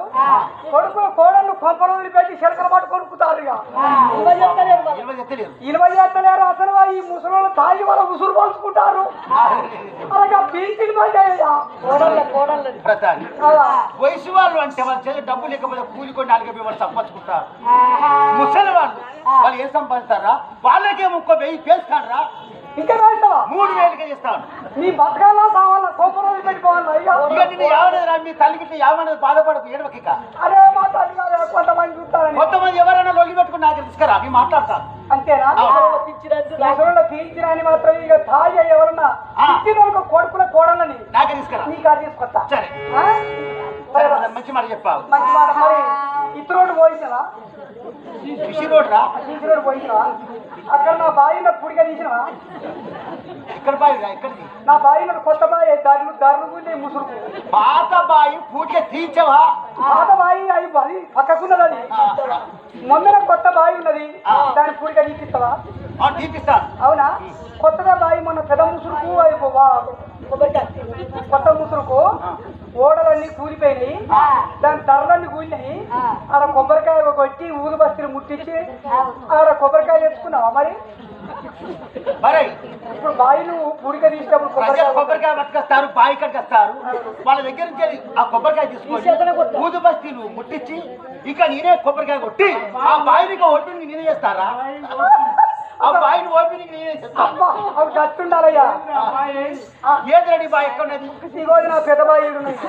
కొడుకులు కోడళ్ళు కొంపలు వదిలిపెట్టి శిలకల మాట కొనుక్కుతారు ఇక ఇరవై ఎత్తలేరు ఇరవై చేస్తలేరు అసలు ఈ ముసలోళ్ళు తాగి వాళ్ళ ఉసురు పోల్చుకుంటారు అలాగే పీచిలు పడ్డాయ్యా ప్రతాని వయసు వాళ్ళు అంటే వాళ్ళ చేతి డబ్బు లేకపోతే కూలికొని నాలుగు వాళ్ళు సంపాదించుకుంటారు ముసలి వాళ్ళు వాళ్ళు ఏం సంపాదిస్తారా వాళ్ళకే ముక్క వెయ్యి చేస్తారా ఇంకా వేస్తావా మూడు వేలకే చేస్తాను నీ బతకాలా సావాలా కొంపలు వదిలిపెట్టుకోవాలా ఇక ఇక నిన్ను యావనది మీ తల్లికి యావనది బాధపడకు ఏడవకి ఇక అరే మా తల్లి గారు కొంతమంది చూస్తారని కొంతమంది ఎవరైనా లొల్లి పెట్టుకుని నాకు తీసుకురా అవి మాట్లాడతాను అంతేనా అవును. ముసలోళ్ళ పీల్చిరాని మాత్రం ఇక తాగి ఎవరన్నా ఆ. ఇచ్చిన కొడుకుల కోడలని నాకే తీసుకురా నీకు అది తీసుకొస్తా సరే ఆ? సరే మరి మంచి మాట చెప్పావు మంచి మాట మరి ఇతరుడు పోయించరా ఫిషి రోడ్ రా ఇతరుడు పోయించరా అక్కడ నా బాయిలో పుడిగా తీసినవా ఇక్కడ బావి రా ఇక్కడికి నా బాయిలో కొత్త బాయి దారులు దారులు గుండి ముసురు పాత బావి పూటిగా తీర్చవా పాత బాయి అయి అది పక్కకున్నదని మొన్న కొత్త బావి ఉన్నది దాని పుడిగా తీపిస్తావా తీపిస్తాను అవునా కొత్తగా బాయి మొన్న పెద్ద ముసురుకు అయి వా- కొత్త ముసురుకు ఓడలన్నీ కూలిపోయినాయి దాని ధరలన్నీ కూలినాయి ఆడ కొబ్బరికాయ కొట్టి ఊరు బస్తీలు ముట్టించి ఆడ కొబ్బరికాయ తెచ్చుకున్నావా మరి మరి ఇప్పుడు బాయి నువ్వు పుడిక తీసినప్పుడు ప్రజలు కొబ్బరికాయ కొబ్బరికాయ పట్టుకొస్తారు బావి కట్టుకొస్తారు వాళ్ళ దగ్గర నుంచి వెళ్ళి ఆ కొబ్బరికాయ తీసుకొని ఊదు బస్తీలు ముట్టించి ఇక నేనే కొబ్బరికాయ కొట్టి ఆ బావిని ఓపెనింగ్ నేనే చేస్తారా ఆ బావిని ఓపెనింగ్ నేనే చేస్తాను అబ్బా అవి గట్టుండాలయ్యా ఏది రెడీ బావి ఎక్కడ ఉన్నది ఇగోది నా పెద్ద బాయి ఈడ ఉన్నది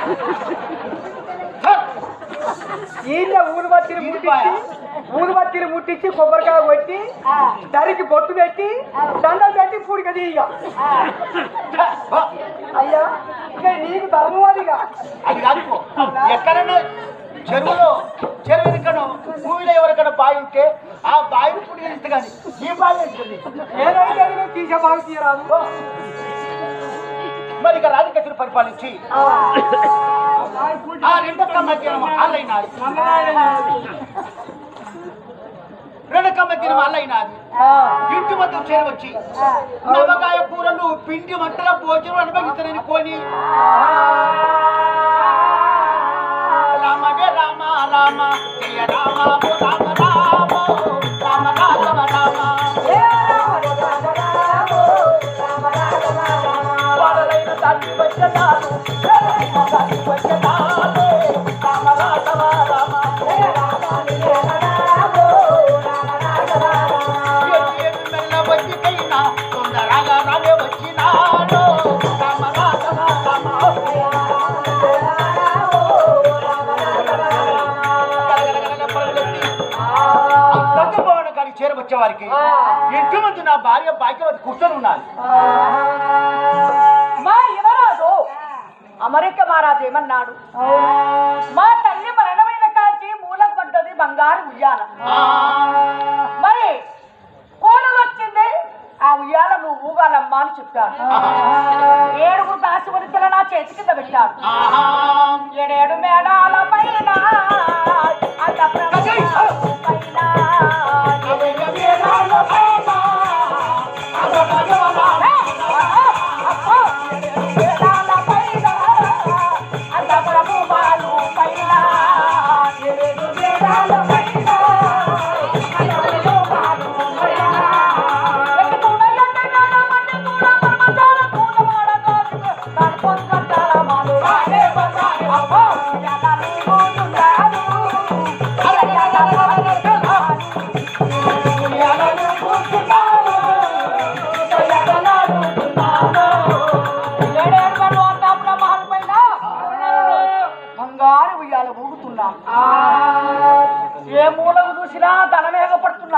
ఈయన ఊరు బత్తీలు ముట్టించి ఊరు బత్తీలు ముట్టించి కొబ్బరికాయ కొట్టి దరికి బొట్టు పెట్టి దండలు పెట్టి పూడిక తీయ అయ్యా ఇక నీకు ధర్మం అదిగా అది కాదు ఎక్కడన్నా చెరువులో చెరువు ఎక్కడో భూమిలో ఎవరికైనా బావి ఉంటే ఆ బావిని పుట్టి ఇస్తే కానీ ఈ బావి ఉంటుంది ఏదైతే అది నువ్వు తీసే బాగా తీయరాదు మరి ఇక రాజకీయ పరిపాలించి ఆ రెండొక్క మధ్యాహ్నం ఆలైనాది రెండొక్క మధ్యాహ్నం ఆలైనాది ఇంటి మధ్య చేరవచ్చి నమ్మకాయ కూరలు పిండి వంటల భోజనం అనుభవిస్తానని కొని రామగే రామ రామ జయ రామ ఓ రామ రామ రామ రామ రామ వాడలైన తల్లి వచ్చనాడు వాడలైన తల్లి వచ్చనాడు రామ రామ రామ ఏమి ఏమి మెల్ల వచ్చికైనా తొందరగా రాలే వచ్చినాడు రామ రామ రామ భవన కాడికి చేరవచ్చే వారికి ఇంటి ముందు నా భార్య భాగ్యవతి కూర్చొని ఉన్నారు మా యువరాజు అమెరిక మహారాజు ఏమన్నాడు మా తల్లి మరణమైన కాంచి మూలం పడ్డది బంగారు ఉయ్యాల మరి కోడలు వచ్చింది ఆ ఉయ్యాల నువ్వు ఊగాలమ్మా అని చెప్పాడు ఏడుగురు దాసివరికల నా చేతి కింద పెట్టాడు ఏడేడు మేడాల పైన అంత ప్రభు పైన ఏడేడు మేడాల పైన బంగారు ఉయ్యాల ఊగుతున్నా ఏ మూలకు చూసినా ధనమేగపడుతున్నా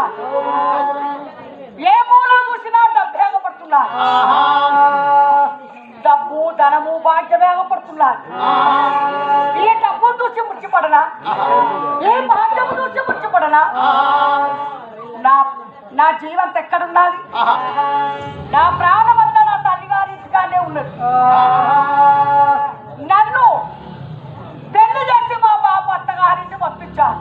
ఏ మూల చూసినా డబ్బేగపడుతున్నా డబ్బు ధనము భాగ్యమేగపడుతున్నా ఈ డబ్బు చూసి ముచ్చిపడనా ఈ భాగ్యము చూసి ముచ్చిపడనా నా నా జీవంత ఎక్కడున్నది నా ప్రాణమంతా నా తల్లిగారి ఇంటికానే ఉన్నది నన్ను పెళ్లి చేసి మా బాబు అత్తగారింటి పంపించాను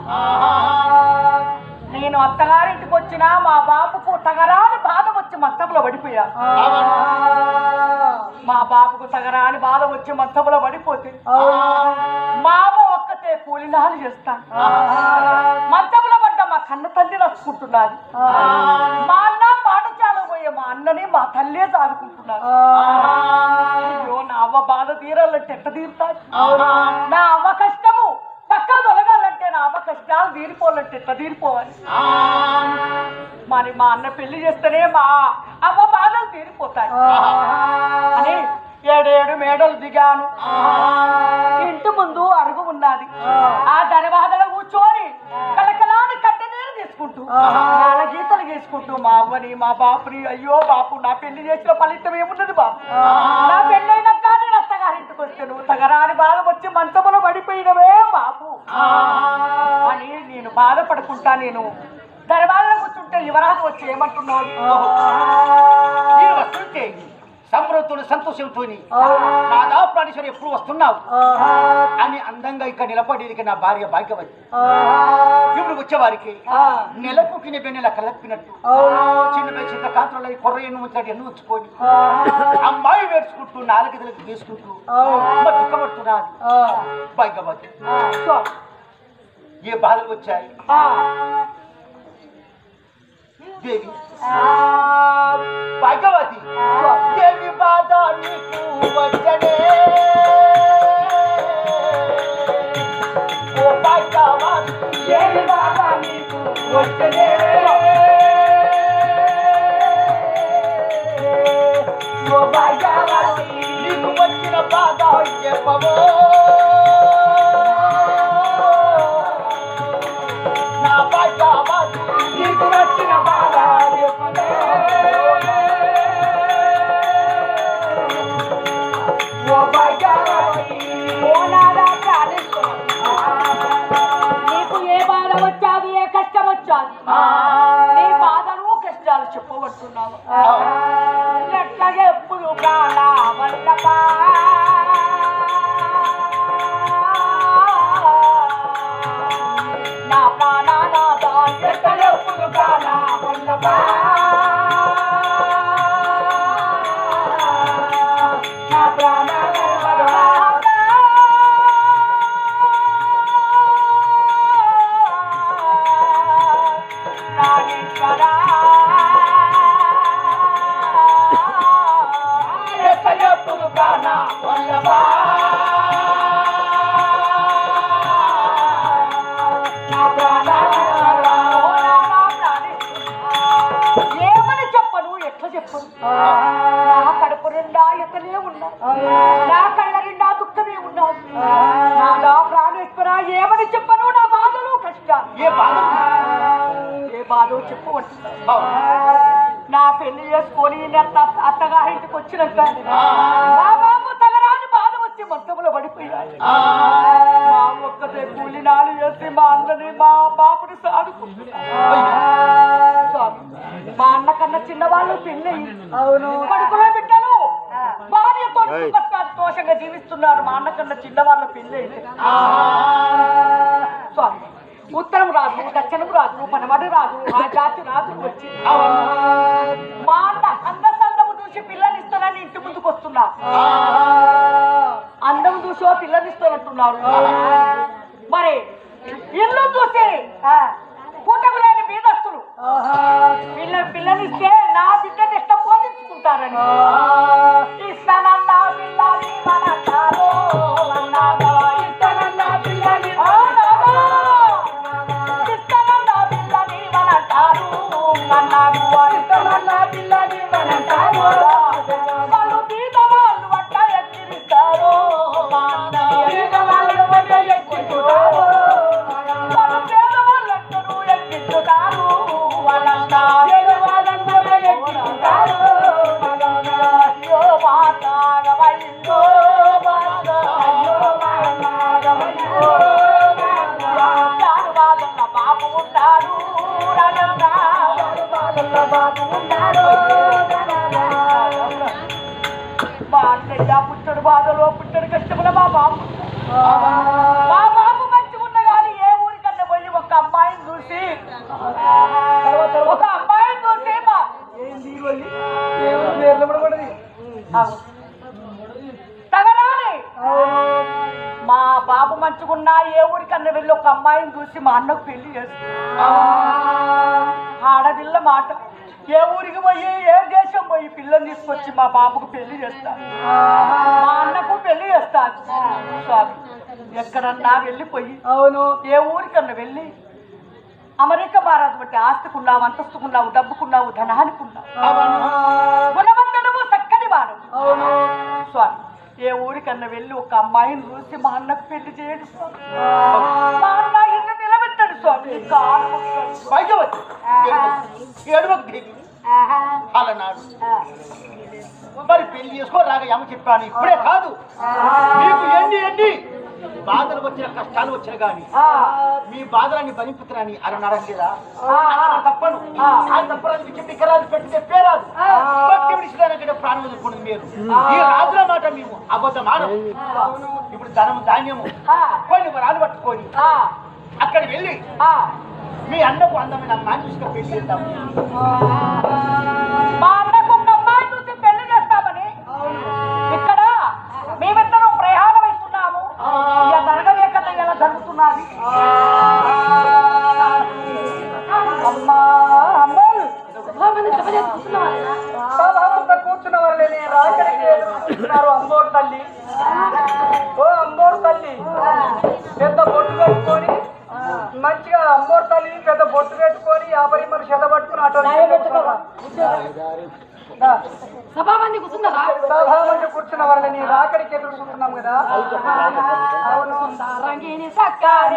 నేను అత్తగారింటికి వచ్చినా మా బాబుకు తగరాని బాధ వచ్చి మంచంలో పడిపోయా మా బాబుకు తగరాని బాధ వచ్చి మంచంలో పడిపోతే మా అమ్మ ఒక్కతే కూలినాలు చేస్తాను మంచంలో పడ్డ మా కన్న తల్లి రచ్చుకుంటున్నది మా అన్న పాఠశాల పోయే మా అన్నని మా తల్లే సాదుకుంటున్నారు అయ్యో నా అవ్వ బాధ తీరాలంటే ఎట్ట తీరుతాది నా అవ్వ కష్టము పక్క తొలగాలంటే నా అవ్వ కష్టాలు తీరిపోవాలంటే ఎట్ట తీరిపోవాలి మరి మా అన్న పెళ్లి చేస్తేనే మా అవ్వ బాధలు తీరిపోతాయి అని ఏడేడు మేడలు దిగాను ఇంటి ముందు అరుగు ఉన్నది ఆ దరవాదలో కూర్చొని కలకలాని కట్టె నీరు తీసుకుంటూ నాన్న గీతలు గీసుకుంటూ మా అవ్వని మా బాపుని అయ్యో బాపు నా పెళ్లి చేసిన ఫలితం ఏమున్నది బాపు నా పెళ్ళైనాక నేను అత్తగారింటికి వస్తే నువ్వు తగరాని బాధ వచ్చి మంచములో పడిపోయినవే బాపు అని నేను బాధపడుకుంటా నేను దర్బార్లో కూర్చుంటే యువరాజు వచ్చి ఏమంటున్నావు నేను వస్తుంటే సమృద్ధులు సంతోషంతో నాదా ప్రాణేశ్వరి ఎప్పుడు వస్తున్నావు అని అందంగా ఇక్కడ నిలబడి ఇక నా భార్య భాగ్యవతి ఇప్పుడు వచ్చేవారికి నెలకు కింద వెన్నెల కలపినట్టు చిన్న చిన్న కాంతులు కొర్ర ఎన్ను ఉంచాడు ఎన్ను ఉంచుకొని అమ్మాయి వేసుకుంటూ నాలుగు తీసుకుంటూ మరి దుఃఖపడుతున్నది భాగ్యవతి ఏ బాధలు వచ్చాయి దేవి భాగ్యవతి ఏమి బాధ నీకు వచ్చనే ఓ భాగ్యవతి ఏమి బాధ నీకు వచ్చనే ఓ భాగ్యవతి నీకు వచ్చిన బాధ చెప్పవో నా భాగ్యవతి నీకు వచ్చిన బాధ చెప్పవే ఓ భాగ్యవతి ఓ నాదా ప్రాణేశ్వర. నీకు ఏ బాధ వచ్చాది ఏ కష్టం వచ్చాది నీ బాధలు కష్టాలు చెప్పబడుతున్నావు ఎట్లా ఎప్పుడు ప్రాణ వల్లభా నా ప్రాణనాథ ఎట్లా ఎప్పుడు ప్రాణ వల్లభా నా ప్రాణ ఎప్పుడు ప్రాణ వల్లభా ఏమని చెప్పను ఎట్లా చెప్పను నా కడుపు నిండా ఎతనే ఉన్నా నా కళ్ళ నిండా దుఃఖమే ఉన్నది నా నా ప్రాణేశ్వర ఏమని చెప్పను నా బాధలు కష్టాలు ఏ బాధ ఏ బాధో చెప్పవచ్చు నా పెళ్లి చేసుకొని నేను అత్త అత్తగారింటికి వచ్చినాక నా బాబు తగరాని బాధ వచ్చి మొత్తంలో పడిపోయాడు మా ఒక్కతే కూలినాలు చేసి మా అన్నని మా బాబుని సాదుకుంటున్నాడు మా అన్న కన్నా చిన్న వాళ్ళు పెళ్ళి అవును కొడుకులో బిడ్డలు భార్యతో సుఖ సంతోషంగా జీవిస్తున్నారు మా అన్న కన్నా చిన్న వాళ్ళ పెళ్ళి స్వామి ఉత్తరం రాదు దక్షిణం రాదు పనమడి రాదు ఆ జాతి రాదు వచ్చి మా అన్న అంద సందము చూసి పిల్లనిస్తానని ఇంటి ముందుకు వస్తున్నా అందం చూసో పిల్లనిస్తానంటున్నారు మరి ఇల్లు చూసి కూటమి లేని బీదస్తులు పిల్ల పిల్లనిస్తే నా బిడ్డని ఇష్టం పోషించుకుంటారని ఇస్తానన్నా పిల్లని మనంటారు అన్నాగా ఇస్తానన్నా పిల్లని అవునాగా. ఇస్తానన్నా పిల్లని మనంటారు అన్నాడు ఇస్తానన్నా పిల్లని మనంటారు వాళ్ళు బీద వాళ్ళు వంట ఎక్కిరిస్తారు బీద వాళ్ళు వంట ఎక్కిరిస్తారు వాళ్ళు పేద వాళ్ళందరూ ఎక్కించుతారు వాళ్ళంతా పేద వాళ్ళందరూ ఎక్కించుతారు అయ్యో మాతాగవయ్యో మాత అయ్యో మాతాగవయ్యో జానువాదన్న బాబు ఉంటాడు రాజన్న జానువాదన్న బాబు ఉంటాడు మా అన్నయ్య పుట్టడు బాధలో పుట్టడు కష్టముల మా బాబు మా బాబు మంచిగా ఉన్న కానీ ఏ ఊరికన్నా పోయి ఒక అమ్మాయిని చూసి ఒక అమ్మాయిని చూసి మా అవును. తగరాని మా బాబు మంచుకున్నా ఏ ఊరికన్నా వెళ్ళి ఒక అమ్మాయిని చూసి మా అన్నకు పెళ్లి చేస్తా ఆడపిల్ల మాట ఏ ఊరికి పోయి ఏ దేశం పోయి పిల్లని తీసుకొచ్చి మా బాబుకు పెళ్లి చేస్తా మా అన్నకు పెళ్లి చేస్తాను స్వామి ఎక్కడన్నా వెళ్ళిపోయి అవును ఏ ఊరికన్నా వెళ్ళి అమెరికా భారత్ బట్టి ఆస్తికున్నావు అంతస్తుకున్నావు డబ్బుకున్నావు ధనానికున్నావు గుణవంతుడము చక్కని వాడు స్వామి ఏ ఊరికన్నా వెళ్ళి ఒక అమ్మాయిని చూసి మా అన్నకు పెళ్లి చేయండి స్వామి మా అన్న ఇల్లు నిలబెట్టండి స్వామి నీ కాలు మొక్కుతాను. భాగ్యవతి ఏడవకు దేవి అలనాడు మరి పెళ్లి చేసుకో రాగా యమ చెప్పాను ఇప్పుడే కాదు మీకు ఎన్ని ఎన్ని బాధలు వచ్చిన కష్టాలు వచ్చిన గాని ఆ, మీ బాధలన్నీ బలిపుత్రాని అలనడం లేదా ఆ, ఆ. తప్పను ఆ. ఆ తప్పరాజు చెప్పి కరాజు పెట్టి చెప్పేరాదు పట్టి విడిచిదానికంటే ప్రాణం వదులుకున్నది మీరు ఈ రాజుల మాట మేము అబద్ధం ఆడం ఇప్పుడు ధనము ధాన్యము ఆ, కొన్ని వరాలు పట్టుకొని ఆ, అక్కడ వెళ్ళి ఆ. మీ అన్నకు అందమైన అమ్మాయిని చూసుకొని పెళ్లి చేద్దాం మా అన్నకు ఒక అమ్మాయి చూసి పెళ్లి చేస్తామని ఇక్కడ మేమిద్దరం ప్రయాణం అవుతున్నాము ఇక జరగవే కదా ఇలా జరుగుతున్నది అమ్మా అమ్మోలు సభావంతా కూర్చున్న వాళ్ళని రాకడికి ఎదురుస్తున్నారు అంబోరు తల్లి ఓ అంబోరు తల్లి పెద్ద బొట్టు పెట్టుకొని మంచిగా అమ్మోరు తల్లి పెద్ద బొట్టు పెట్టుకొని యాభై మరి చెద పట్టుకుని అటు సభామంది కూర్చున్నారా సభావంతా కూర్చున్న వాళ్ళని రాకడికి ఎదురు చూస్తున్నాం కదా అవును రంగిని సక్కారి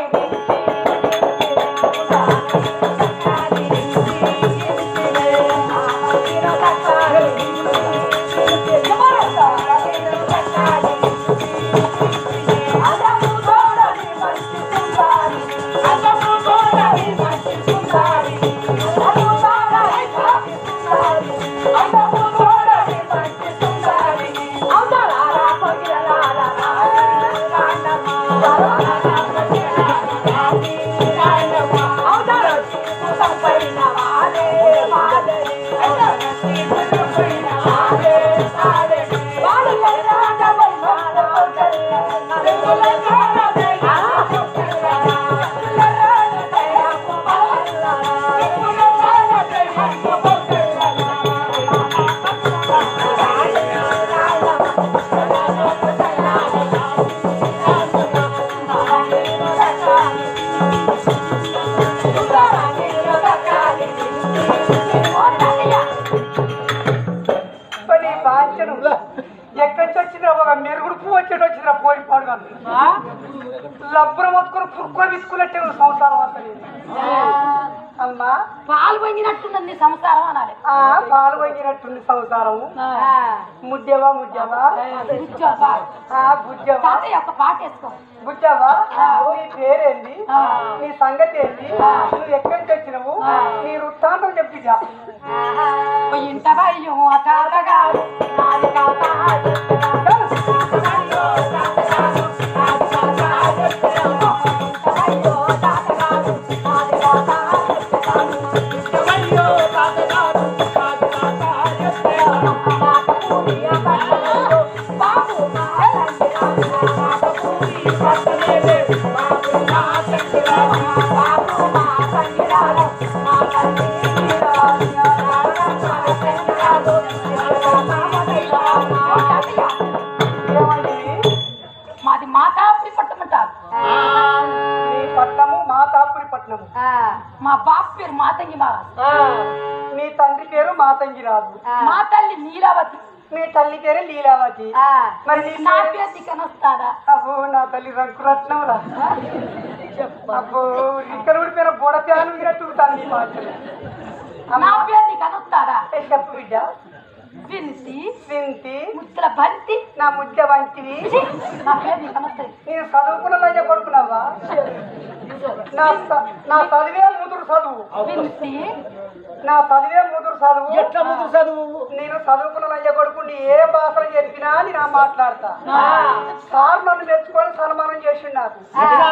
పని బాంచను ఎక్కడి నుంచి వచ్చిన ఒక మెరుగుడు పువ్వు వచ్చేటి వచ్చిన పోయి పాడుగాను లబ్బరం మొత్తుకొని పురుక్కొని విసుకున్నట్టే నువ్వు సంసారం అంతా నీది. అమ్మా పాలు పొంగినట్టుందండి సంసారం అనాలి ఆ పాలు వంగినట్టుంది సంసారము ముద్యవా ముద్యవా కూర్చోబ్బా. ఆ బుజ్జవా తాతయ్య ఒక పాట వేసుకో బుజ్జవా నీ పేరేంది నీ సంగతి ఏంది నువ్వు ఎక్కడి నుంచి వచ్చినవు నీ వృత్తాంతం చెప్పిజా ఇంట భయం తాతగారు నాది తాత మాది మాతాపురి పట్టమంటారు నీ పట్నము మాతాపురి పట్నము మా బాప్ పేరు మాతంగి మహారాజ్ నీ తండ్రి పేరు మాతంగి రాజు మా తల్లి నీలావతి నీ తల్లి పేరు లీలావతి మరి నీ నా పేరు- పేరు దిక్కనొస్తాదా అబ్బో నా తల్లి రంకురత్నం రా అబ్బో ఇక్కడ ఊడిపోయిన బుడప్యాను విరట్టుతాను నీ మాటలు నా పేరు దిక్కనొస్తాదా ఏ చెప్పు బిడ్డ వినిసి వింటి ముచ్చల బంతి నా ముద్ద వంటివి ఛీ, నా పేరు దిక్కనొస్తాయి నేను చదువుకున్న లయ్య కొడుకున్నావా నా చ- నా చదివే ముదురు చదువు వినిసి నా చదివే ముదురు చదువు ఎట్లా ముదురు చదువు నేను చదువుకున్న లయ్య కొడుకుని ఏ భాషలో చెప్పినా నేను ఆ మాట్లాడతా సార్ నన్ను మెచ్చుకొని సన్మానం చేసిండు నాకు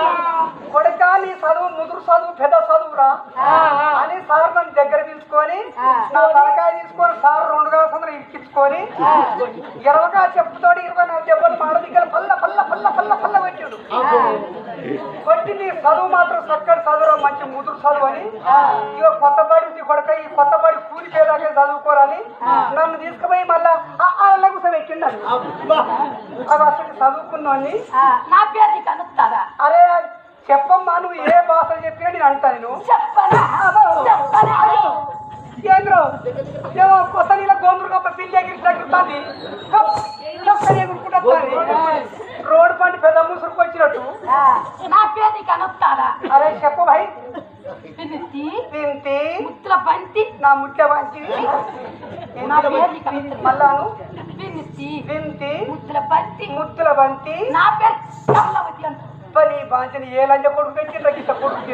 కొడుక నీ చదువు ముదురు చదువు పెద్ద చదువురా అని సార్ నన్ను దగ్గర పిలుచుకొని నా తలకాయ తీసుకొని సార్ రెండు కాసం ఇరికించుకొని ఇరవగా చెప్పుతోటి ఇరవై నాలుగు దెబ్బలు మాడ దగ్గర పల్ల పల్ల పల్ల పల్ల పల్ల పెట్టాడు కొట్టి నీ చదువు మాత్రం చక్కటి చదువు మంచి ముదురు చదువు అని ఇక కొత్త బడి నీ కొడక ఈ కొత్త బడి కూలి పేదాకే చదువుకోరని నన్ను తీసుకుపోయి మళ్ళా అలా కూర్చోబెట్టిండు అని అది అసలు చదువుకున్నాన్ని నా పేరు నీకు అనుస్తారా అరే చెప్పమ్మా నువ్వు ఏ భాష చెప్పినా నేను అంటాను నేను చెప్పనా చెప్పనా కేంద్రం ఏమో కొత్త నీళ్ళ గోందూరు గొప్ప పిల్లి ఎగిరి తగ్గుతుంది రోడ్ పండి పెద్ద ముసురుకు వచ్చినట్టు ఆ, నా పేరు నీకు అనుస్తారా అరే చెప్పు భాయ్ వినితి తింటి ముత్తుల బంతి నా ముట్ల వంటి నా పేరు నీకు అనుస్తారా మళ్ళాను వినితి తింటి ముత్తుల బంతి ముత్తుల బంతి నా పేరు కమలవతి అంట పని బాంచని ఏ లంజ కొడుకు పెట్టిండ్రా గిట్ట కొడుకు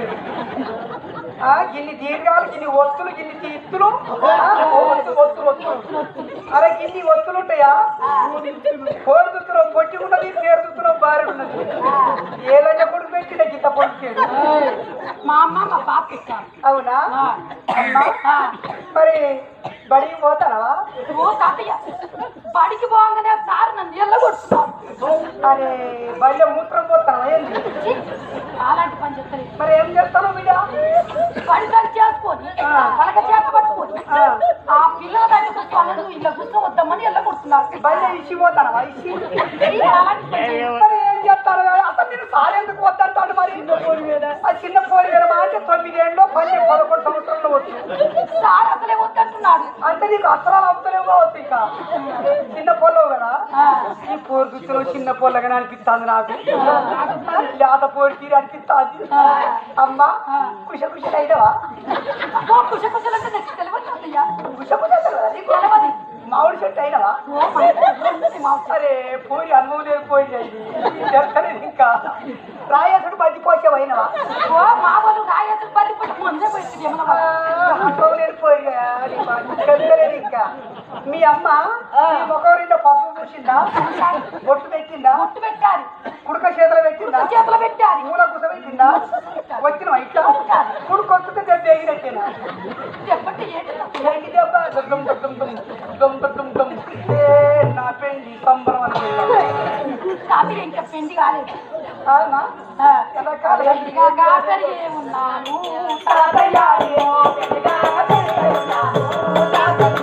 ఆ గిన్ని దీర్ఘాలు గిన్ని ఒత్తులు గిన్ని తీత్తులు ఆ, ఒత్తు ఒత్తు ఒత్తు అరే గిన్ని ఒత్తులు ఉంటాయా కోరు దుత్తున్నావు పొట్టి ఉన్నది పేరు దుత్తున్నావు భార్య ఉన్నది ఏ లంజ కొడుకు పెట్టిండ గిట్ట కొడుకు మా అమ్మ మా పాప ఇచ్చాను అవునా అమ్మా మరి బడికి పోతావా ఓ తాతయ్య బడికి పోగానే సార్ నన్ను ఎల్ల కొడుతున్నాను అరే బడిలో మూత్రం పోతావా ఏంది అలాంటి పని చెప్తారు మరి ఏం చేస్తాను బిడ్డ బడి పని చేసుకొని పలక చేత పట్టుకొని ఆ. ఆ పిల్లల దగ్గర కూర్చోవాలని ఇలా కూర్చోవద్దామని ఎల్ల కొడుతున్నారు బడిలో ఇచ్చి పోతానవా ఇచ్చి అలాంటి పని చేయను. మరి ఏం చేస్తారు అసలు మీరు సార్ ఎందుకు వద్దంటాడు మరి ఆ చిన్న పోరి వేరమా అంటే తొమ్మిదేళ్ళు పది పదకొండు సంవత్సరాలు వచ్చు సార్ అసలే వద్దంటున్నాడు అంటే నీకు అస్త్రాలు అవుతలేవు కావచ్చు ఇక చిన్న పొలవు కదా ఆ. ఈ పోరు దుస్తులు చిన్న పొల్లగానే అనిపిస్తుంది నాకు లేత పోరు తీరి అనిపిస్తుంది అమ్మా కుష కుషలు అయినవా ఓ కుష కుశలంటే నాకు తెలియదు తాతయ్య కుష కుష నీకు తెలవదు. మామిడి చెట్టు అయినవా ఓ మా ఇంట్లో మా అరే పోయి అనుభవం లేదు పోయి చెప్తలేదు ఇంకా రాయేసుడు మధ్య పోసేవు అయినవా ఓ మా వాళ్ళు రాయేసి బలి పట్టి ముందే పోయింది ఏమన్నా వాళ్ళు. అనుభవం లేదు పోయి చెప్తలేదు ఇంకా మీ అమ్మ మీ ముఖం నిండా పసుపు పూసిందా బొట్టు పెట్టిందా బొట్టు పెట్టారు కుడుక చేతులు పెట్టిందా చేతిలో పెట్టారు మూల కుస పెట్టిందా వచ్చిన ఇట్లా కుడుకు వస్తుంటే దెబ్బ ఎగినట్టేనా చెప్పండి ఏంటి తాతయ్య? ఏంటి దెబ్బ దుమ్ దుమ్ దుమ్ దుమ్ దుమ్ దుమ్ దుమ్ దుమ్. ఏ నా పెళ్లి సంబరం అనుకుంటా తాతయ్య ఇంకా పెళ్లి కాలేదు అవునా ఆ. ఎలా కాదు ఇంకా కాపరి ఉన్నాను తాతయ్య ఏమో పెళ్లి కాక పెళ్లి ఉన్నాను. తాతయ్య